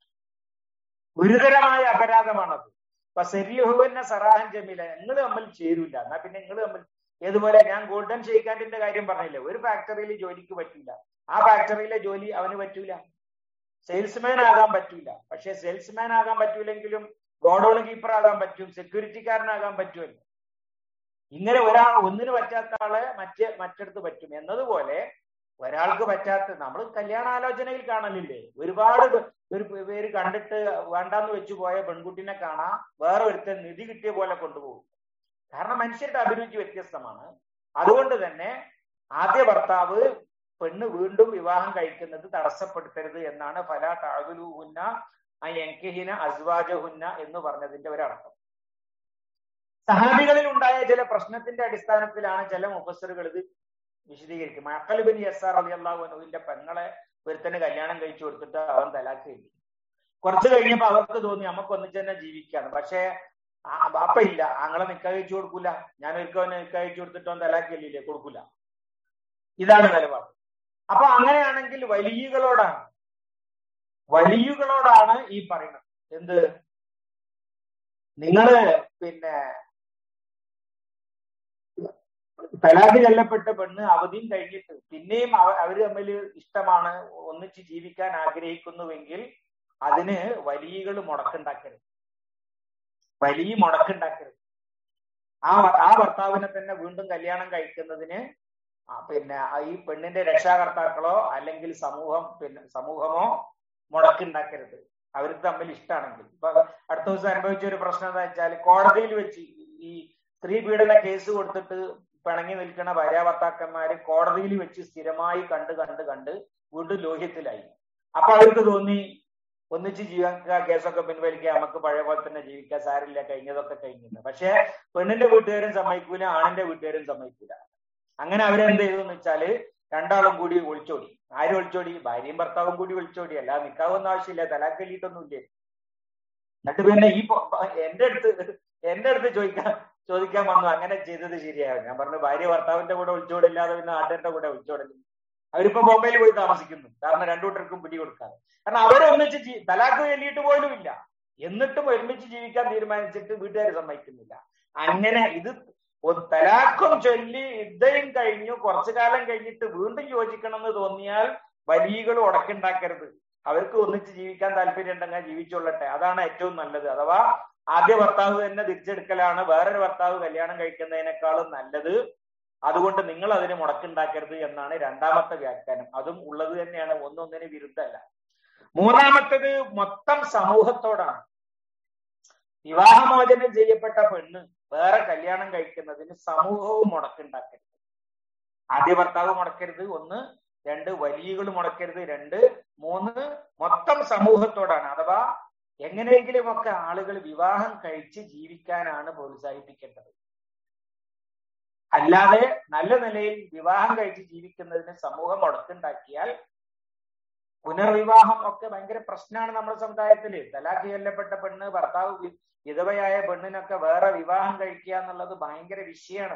ഗുരുതരമായ അപരാധമാണത് അപ്പൊ സെരിയഹുവിന്റെ സറാഹൻ ജമീല നിങ്ങൾ തമ്മിൽ ചേരൂല എന്നാ പിന്നെ നിങ്ങൾ തമ്മിൽ ഏതുപോലെ ഞാൻ ഗോൾഡൻ ഷെയ്ക്കാൻഡിന്റെ കാര്യം പറഞ്ഞില്ലേ ഒരു ഫാക്ടറിയിൽ ജോലിക്ക് പറ്റൂല ആ ഫാക്ടറിയിലെ ജോലി അവന് പറ്റൂല സെയിൽസ്മാൻ ആകാൻ പറ്റൂല പക്ഷെ സെയിൽസ്മാൻ ആകാൻ പറ്റൂലെങ്കിലും ഗോഡൌൺ കീപ്പർ ആകാൻ പറ്റും സെക്യൂരിറ്റിക്കാരനാകാൻ പറ്റുമല്ലോ ഇങ്ങനെ ഒരാൾ ഒന്നിന് പറ്റാത്ത ആളെ മറ്റേ മറ്റടുത്ത് പറ്റും എന്നതുപോലെ ഒരാൾക്ക് പറ്റാത്ത നമ്മൾ കല്യാണാലോചനയിൽ കാണലില്ലേ ഒരുപാട് ഒരു പേര് കണ്ടിട്ട് വേണ്ടാന്ന് വെച്ചു പോയ പെൺകുട്ടിനെ കാണാൻ വേറെ ഒരുത്തൻ നിധി കിട്ടിയ പോലെ കൊണ്ടുപോകും കാരണം മനുഷ്യരുടെ അഭിരുചി വ്യത്യസ്തമാണ് അതുകൊണ്ട് തന്നെ ആദ്യ ഭർത്താവ് പെണ്ണ് വീണ്ടും വിവാഹം കഴിക്കുന്നത് തടസ്സപ്പെടുത്തരുത് എന്നാണ് ഫല താഴുലുഹുന്ന എൻകിഹിന അസ്വാജഹുന്ന എന്ന് പറഞ്ഞതിന്റെ ഒരർത്ഥം സഹാബികളിൽ ഉണ്ടായ ചില പ്രശ്നത്തിന്റെ അടിസ്ഥാനത്തിലാണ് ചില മുഫസറുകൾ ഇത് വിശദീകരിക്കും മക്കൾ ബിൻ യസാർ അലി അള്ളാഹുവിന്റെ പെങ്ങളെ ഒരുത്തന് കല്യാണം കഴിച്ചു കൊടുത്തിട്ട് അവൻ തലാക്ക് കഴിഞ്ഞു കുറച്ച് കഴിഞ്ഞപ്പോ അവർക്ക് തോന്നി നമുക്ക് ഒന്നിച്ച് തന്നെ ജീവിക്കാണ് പക്ഷേ ബാപ്പ ഇല്ല ആങ്ങളെ നിക്കാ കഴിച്ചു കൊടുക്കൂല ഞാൻ ഒരിക്കലും നിക്കാ കഴിച്ചു കൊടുത്തിട്ടോ തലാക്കില്ലേ കൊടുക്കൂല ഇതാണ് നിലപാട് അപ്പൊ അങ്ങനെയാണെങ്കിൽ വലിയകളോടാണ് വലിയകളോടാണ് ഈ പറയുന്നത് എന്ത് നിങ്ങള് പിന്നെ തലാഖ് ചെല്ലപ്പെട്ട പെണ്ണ് അവധിയും കഴിഞ്ഞിട്ട് പിന്നെയും അവര് തമ്മിൽ ഇഷ്ടമാണ് ഒന്നിച്ച് ജീവിക്കാൻ ആഗ്രഹിക്കുന്നുവെങ്കിൽ അതിന് വലിയകൾ മുടക്കുണ്ടാക്കരുത് വലിയ മുടക്കുണ്ടാക്കരുത് ആ ആ ഭർത്താവിനെ തന്നെ വീണ്ടും കല്യാണം കഴിക്കുന്നതിന് പിന്നെ ഈ പെണ്ണിന്റെ രക്ഷാകർത്താക്കളോ അല്ലെങ്കിൽ സമൂഹം പിന്നെ സമൂഹമോ മുടക്കുണ്ടാക്കരുത് അവർക്ക് തമ്മിൽ ഇഷ്ടമാണെങ്കിൽ ഇപ്പൊ അടുത്ത ദിവസം അനുഭവിച്ച ഒരു പ്രശ്നം എന്താ വെച്ചാൽ കോടതിയിൽ വെച്ച് ഈ സ്ത്രീ പീഡന കേസ് കൊടുത്തിട്ട് പിണങ്ങി നിൽക്കുന്ന ഭാര്യാഭർത്താക്കന്മാര് കോടതിയിൽ വെച്ച് സ്ഥിരമായി കണ്ട് കണ്ട് കണ്ട് വീണ്ടും ലോഹ്യത്തിലായി അപ്പൊ അവർക്ക് തോന്നി ഒന്നിച്ച് ജീവിക്കുക കേസൊക്കെ പിൻവലിക്കുക നമുക്ക് പഴയ പോലെ തന്നെ ജീവിക്കാൻ സാരില്ല കഴിഞ്ഞതൊക്കെ കഴിഞ്ഞില്ല പക്ഷെ പെണ്ണിന്റെ വീട്ടുകാരും സമ്മതിക്കൂല ആണിന്റെ വീട്ടുകാരും സമ്മതിക്കൂല അങ്ങനെ അവരെന്ത് ചെയ്തു എന്ന് വെച്ചാല് രണ്ടാളും കൂടി ഒളിച്ചോടി ആര് ഒളിച്ചോടി ഭാര്യയും ഭർത്താവും കൂടി ഒളിച്ചോടി അല്ലാതെ നിൽക്കാവുന്ന ആവശ്യമില്ല തലാക്കല്ലിട്ടൊന്നും ഇല്ലേ എന്നിട്ട് പിന്നെ ഈ എന്റെ അടുത്ത് എന്റെ അടുത്ത് ചോദിക്കാൻ ചോദിക്കാൻ വന്നു അങ്ങനെ ചെയ്തത് ശരിയാണ് ഞാൻ പറഞ്ഞു ഭാര്യ ഭർത്താവിന്റെ കൂടെ ഒളിച്ചോടില്ലാതെ പിന്നെ നാട്ടുകാരുടെ കൂടെ ഒളിച്ചോടില്ല അവരിപ്പോ ബോംബെയിൽ പോയി താമസിക്കുന്നു കാരണം രണ്ടു കൂട്ടർക്കും പിടി കൊടുക്കാതെ കാരണം അവരൊന്നിച്ച് ജീ തലാക്ക് ചൊല്ലിയിട്ട് പോലും ഇല്ല എന്നിട്ടും ഒരുമിച്ച് ജീവിക്കാൻ തീരുമാനിച്ചിട്ട് വീട്ടുകാർ സമ്മതിക്കുന്നില്ല അങ്ങനെ ഇത് തലാക്കും ചൊല്ലി യുദ്ധയും കഴിഞ്ഞു കുറച്ചു കാലം കഴിഞ്ഞിട്ട് വീണ്ടും യോജിക്കണം എന്ന് തോന്നിയാൽ വലിയകൾ ഉടക്കുണ്ടാക്കരുത് അവർക്ക് ഒന്നിച്ച് ജീവിക്കാൻ താല്പര്യം ഉണ്ടെങ്കിൽ ജീവിച്ചോളട്ടെ അതാണ് ഏറ്റവും നല്ലത് അഥവാ ആദ്യ ഭർത്താവ് തന്നെ തിരിച്ചെടുക്കലാണ് വേറൊരു ഭർത്താവ് കല്യാണം കഴിക്കുന്നതിനേക്കാളും നല്ലത് അതുകൊണ്ട് നിങ്ങൾ അതിന് മുടക്കുണ്ടാക്കരുത് എന്നാണ് രണ്ടാമത്തെ വ്യാഖ്യാനം അതും ഉള്ളത് തന്നെയാണ് ഒന്നൊന്നിന് വിരുദ്ധമല്ല മൂന്നാമത്തത് മൊത്തം സമൂഹത്തോടാണ് വിവാഹമോചനം ചെയ്യപ്പെട്ട പെണ്ണ് വേറെ കല്യാണം കഴിക്കുന്നതിന് സമൂഹവും മുടക്കുണ്ടാക്കരുത് ആദ്യ ഭർത്താവ് മുടക്കരുത് ഒന്ന് രണ്ട് വലിയകൾ മുടക്കരുത് രണ്ട് മൂന്ന് മൊത്തം സമൂഹത്തോടാണ് അഥവാ എങ്ങനെയെങ്കിലും ഒക്കെ ആളുകൾ വിവാഹം കഴിച്ച് ജീവിക്കാനാണ് പ്രോത്സാഹിപ്പിക്കേണ്ടത് അല്ലാതെ നല്ല നിലയിൽ വിവാഹം കഴിച്ച് ജീവിക്കുന്നതിന് സമൂഹം മുടക്കുണ്ടാക്കിയാൽ പുനർവിവാഹം ഒക്കെ ഭയങ്കര പ്രശ്നമാണ് നമ്മുടെ സമുദായത്തില് തലാഖ് ചൊല്ലപ്പെട്ട പെണ്ണ് ഭർത്താവ് വിധവയായ പെണ്ണിനൊക്കെ വേറെ വിവാഹം കഴിക്കുക എന്നുള്ളത് ഭയങ്കര വിഷയമാണ്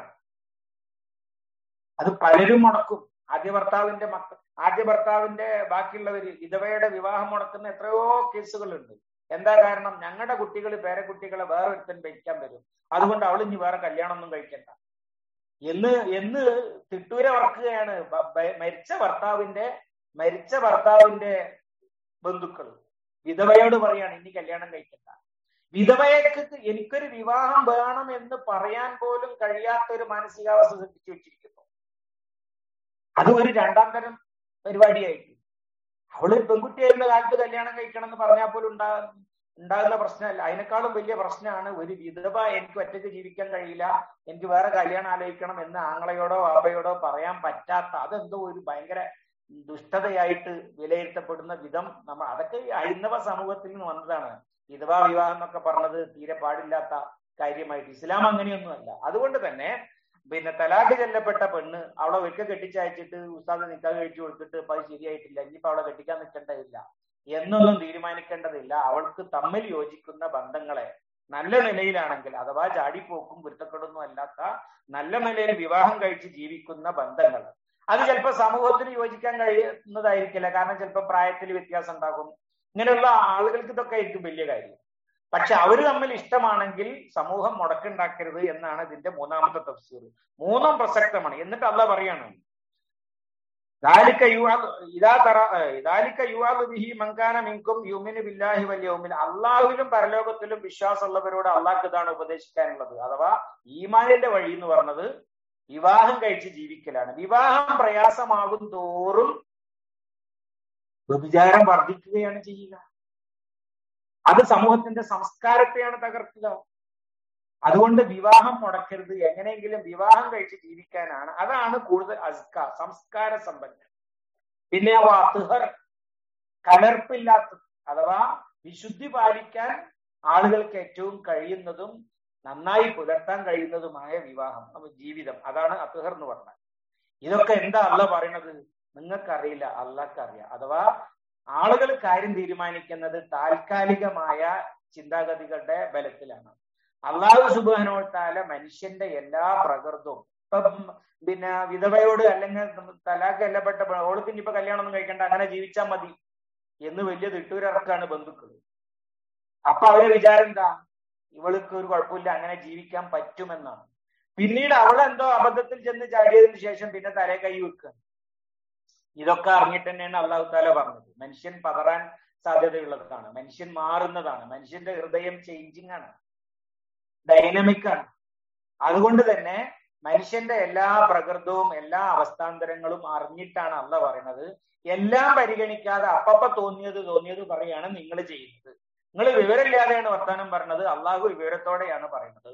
അത് പലരും മുടക്കും ആദ്യ ഭർത്താവിന്റെ മക്ക ആദ്യ ഭർത്താവിന്റെ ബാക്കിയുള്ളവര് വിധവയുടെ വിവാഹം മുടക്കുന്ന എത്രയോ കേസുകളുണ്ട് എന്താ കാരണം ഞങ്ങളുടെ കുട്ടികൾ പേരക്കുട്ടികളെ വേറെ ഒരുത്തൻ വയ്ക്കാൻ വരും അതുകൊണ്ട് അവൾ ഇനി വേറെ കല്യാണം ഒന്നും കഴിക്കണ്ട എന്ന് എന്ന് തിട്ടൂര വറക്കുകയാണ് മരിച്ച ഭർത്താവിന്റെ മരിച്ച ഭർത്താവിന്റെ ബന്ധുക്കൾ വിധവയോട് പറയാണ് ഇനി കല്യാണം കഴിക്കണ്ട വിധവയ്ക്ക് എനിക്കൊരു വിവാഹം വേണം എന്ന് പറയാൻ പോലും കഴിയാത്ത ഒരു മാനസികാവസ്ഥ സൃഷ്ടിച്ചു വെച്ചിരിക്കുന്നു അത് ഒരു രണ്ടാം തരം പരിപാടിയായിട്ട് അവള് പെൺകുട്ടിയായിരുന്ന കാലത്ത് കല്യാണം കഴിക്കണം എന്ന് പറഞ്ഞാൽ പോലും ഉണ്ടാ ഉണ്ടാകുന്ന പ്രശ്നമല്ല അതിനേക്കാളും വലിയ പ്രശ്നമാണ് ഒരു വിധവ എനിക്ക് ഒറ്റയ്ക്ക് ജീവിക്കാൻ കഴിയില്ല എനിക്ക് വേറെ കല്യാണം ആലോചിക്കണം എന്ന് ആങ്ങളയോടോ വാപ്പയോടോ പറയാൻ പറ്റാത്ത അതെന്തോ ഒരു ഭയങ്കര ദുഷ്ടതയായിട്ട് വിലയിരുത്തപ്പെടുന്ന വിധം നമ്മൾ അതൊക്കെ ഹൈന്ദവ സമൂഹത്തിൽ നിന്ന് വന്നതാണ് വിധവാ വിവാഹം എന്നൊക്കെ പറഞ്ഞത് തീരെ പാടില്ലാത്ത കാര്യമായിട്ട് ഇസ്ലാം അങ്ങനെയൊന്നുമല്ല അതുകൊണ്ട് തന്നെ പിന്നെ തലാഖ് ചെല്ലപ്പെട്ട പെണ്ണ് അവളെ ഒരിക്കൽ കെട്ടിച്ചയച്ചിട്ട് ഉസ്താദ് നിക്കാഹ് കഴിച്ചു കൊടുത്തിട്ട് ഇപ്പൊ അത് ശരിയായിട്ടില്ല ഇനിയിപ്പോ അവളെ കെട്ടിക്കാൻ നിൽക്കേണ്ടതില്ല എന്നൊന്നും തീരുമാനിക്കേണ്ടതില്ല അവൾക്ക് തമ്മിൽ യോജിക്കുന്ന ബന്ധങ്ങളെ നല്ല നിലയിലാണെങ്കിൽ അഥവാ ചാടിപ്പോക്കും കുരുത്തക്കെടൊന്നും അല്ലാത്ത നല്ല നിലയിൽ വിവാഹം കഴിച്ച് ജീവിക്കുന്ന ബന്ധങ്ങൾ അത് ചിലപ്പോൾ സമൂഹത്തിന് യോജിക്കാൻ കഴിയുന്നതായിരിക്കില്ല കാരണം ചിലപ്പോൾ പ്രായത്തിൽ വ്യത്യാസം ഉണ്ടാകും ഇങ്ങനെയുള്ള ആളുകൾക്ക് ഇതൊക്കെ ആയിരിക്കും വലിയ കാര്യം പക്ഷെ അവര് തമ്മിൽ ഇഷ്ടമാണെങ്കിൽ സമൂഹം മുടക്കുണ്ടാക്കരുത് എന്നാണ് ഇതിന്റെ മൂന്നാമത്തെ തഫ്സീർ മൂന്നും പ്രസക്തമാണ് എന്നിട്ട് അല്ല പറയാണ് അള്ളാഹുവിലും പരലോകത്തിലും വിശ്വാസമുള്ളവരോട് അള്ളാഹ് ഇതാണ് ഉപദേശിക്കാനുള്ളത് അഥവാ ഈമാനിന്റെ വഴി എന്ന് പറഞ്ഞത് വിവാഹം കഴിച്ച് ജീവിക്കലാണ് വിവാഹം പ്രയാസമാകും തോറും വ്യഭിചാരം വർദ്ധിക്കുകയാണ് ചെയ്യുക അത് സമൂഹത്തിന്റെ സംസ്കാരത്തെയാണ് തകർക്കുക അതുകൊണ്ട് വിവാഹം മുടക്കരുത് എങ്ങനെയെങ്കിലും വിവാഹം കഴിച്ച് ജീവിക്കാനാണ് അതാണ് കൂടുതൽ അസ്ക സംസ്കാര സമ്പന്നൻ പിന്നെ വാത്തുഹർ കലർപ്പില്ലാത്തത് അഥവാ വിശുദ്ധി പാലിക്കാൻ ആളുകൾക്ക് ഏറ്റവും കഴിയുന്നതും നന്നായി പുലർത്താൻ കഴിയുന്നതുമായ വിവാഹം ജീവിതം അതാണ് അത്തുഹർ എന്ന് പറഞ്ഞാൽ ഇതൊക്കെ എന്താ അല്ല പറയണത് നിങ്ങൾക്കറിയില്ല അള്ളാഹ്ക്ക് അറിയാം അഥവാ ആളുകൾ കാര്യം തീരുമാനിക്കുന്നത് താൽക്കാലികമായ ചിന്താഗതികളുടെ ബലത്തിലാണ് അള്ളാഹു സുബാനോട്ടാല മനുഷ്യന്റെ എല്ലാ പ്രകൃതവും ഇപ്പം പിന്നെ വിധവയോട് അല്ലെങ്കിൽ തലാക്ക് കൊല്ലപ്പെട്ട ഓൾക്ക് ഇനിയിപ്പോ കല്യാണം ഒന്നും കഴിക്കണ്ട അങ്ങനെ ജീവിച്ചാൽ മതി എന്ന് വലിയ തിട്ടൂരിറക്കാണ് ബന്ധുക്കൾ അപ്പൊ അവരെ വിചാരം എന്താ ഇവൾക്ക് ഒരു കുഴപ്പമില്ല അങ്ങനെ ജീവിക്കാൻ പറ്റുമെന്നാണ് പിന്നീട് അവളെന്തോ അബദ്ധത്തിൽ ചെന്ന് ചാടിയതിനു ശേഷം പിന്നെ തലേ കൈ വെക്കുക ഇതൊക്കെ അറിഞ്ഞിട്ട് തന്നെയാണ് അള്ളാഹു താല പറഞ്ഞത് മനുഷ്യൻ പതറാൻ സാധ്യതയുള്ളതാണ് മനുഷ്യൻ മാറുന്നതാണ് മനുഷ്യന്റെ ഹൃദയം ചേഞ്ചിങ് ആണ് ഡൈനമിക് ആണ് അതുകൊണ്ട് തന്നെ മനുഷ്യന്റെ എല്ലാ പ്രകൃതവും എല്ലാ അവസ്ഥാന്തരങ്ങളും അറിഞ്ഞിട്ടാണ് അല്ല പറയുന്നത് എല്ലാം പരിഗണിക്കാതെ അപ്പപ്പ തോന്നിയത് തോന്നിയത് പറയാണ് നിങ്ങൾ ചെയ്യുന്നത് നിങ്ങൾ വിവരമില്ലാതെയാണ് വർത്താനം പറഞ്ഞത് അള്ളാഹു വിവരത്തോടെയാണ് പറയുന്നത്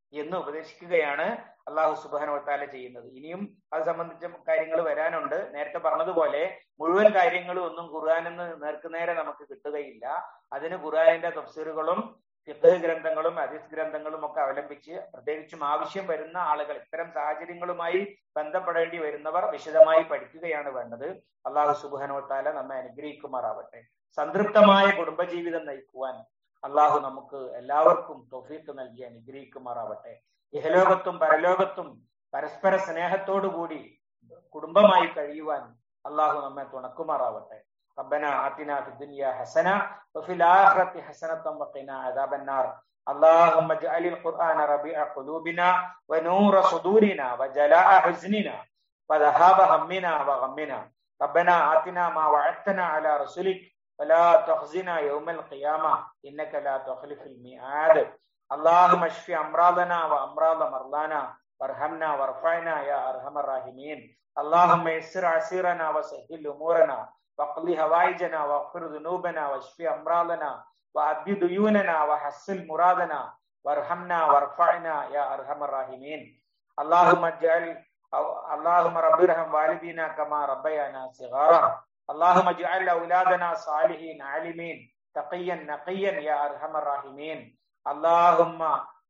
എന്ന് ഉപദേശിക്കുകയാണ് അള്ളാഹു സുബാനോത്താല ചെയ്യുന്നത് ഇനിയും അത് സംബന്ധിച്ച കാര്യങ്ങൾ വരാനുണ്ട് നേരത്തെ പറഞ്ഞതുപോലെ മുഴുവൻ കാര്യങ്ങളും ഒന്നും ഖുർആാനെന്ന് നേർക്കുനേരെ നമുക്ക് കിട്ടുകയില്ല അതിന് ഖുർആാനിന്റെ തഫ്സീറുകളും ഫിഖ് ഗ്രന്ഥങ്ങളും ഹദീസ് ഗ്രന്ഥങ്ങളും ഒക്കെ അവലംബിച്ച് പ്രത്യേകിച്ചും ആവശ്യം വരുന്ന ആളുകൾ ഇത്തരം സാഹചര്യങ്ങളുമായി ബന്ധപ്പെടേണ്ടി വരുന്നവർ വിശദമായി പഠിക്കുകയാണ് വേണ്ടത് അള്ളാഹു സുബാനോത്താല നമ്മെ അനുഗ്രഹിക്കുമാറാവട്ടെ സംതൃപ്തമായ കുടുംബജീവിതം നയിക്കുവാൻ അള്ളാഹു നമുക്ക് എല്ലാവർക്കും തൊഫീക്ക് നൽകി അനുഗ്രഹിക്കുമാറാവട്ടെ ഇഹലോകത്തും പരലോകത്തും പരസ്പര സ്നേഹത്തോടുകൂടി കുടുംബമായി കഴിയുവാൻ അള്ളാഹു നമ്മെ തുണക്കുമാറാവട്ടെ ربنا آتنا في الدنيا حسنة وفي الآخرة حسنة وقنا عذاب النار اللهم اجعل القرآن ربيع قلوبنا ونور صدورنا وجلاء حزننا وذهاب همنا وغمنا ربنا آتنا ما وعدتنا على رسلك ولا تخزنا يوم القيامة إنك لا تخلف الميعاد اللهم اشف أمراضنا وأمراض مرضانا وارحمنا وارفعنا يا أرحم الراحمين اللهم يسر عسيرنا وسهل أمورنا واقض هوائجنا واغفر ذنوبنا واشف أمراضنا وأبد ديوننا وحصل مرادنا وارحمنا وارفعنا يا أرحم الراحمين اللهم اجعل اللهم رب ارحم والدينا كما ربيانا صغارا اللهم اجعل اولادنا صالحين عالمين تقيا نقيا يا ارحم الراحمين اللهم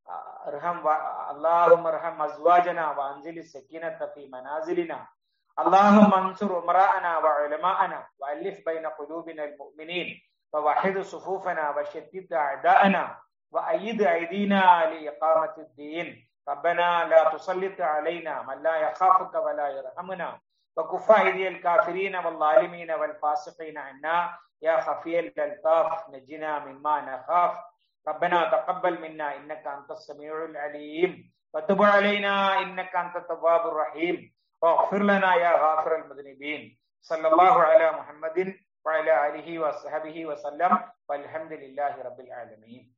ارحم و... اللهم ارحم ازواجنا وانزل السكينه في منازلنا اللهم انصر امراءنا وعلماءنا والف بين قلوبنا المؤمنين ووحد صفوفنا وشتت اعداءنا وايد ايدينا لاقامه الدين ربنا لا تسلط علينا من لا يخافك ولا يرحمنا وكف أيدي الكافرين والظالمين والفاسقين عنا يا خفي الألطاف نجنا مما نخاف ربنا تقبل منا إنك أنت السميع العليم وتب علينا إنك أنت التواب الرحيم واغفر لنا يا غافر المذنبين صلى الله على محمد وعلى آله وصحبه وسلم والحمد لله رب العالمين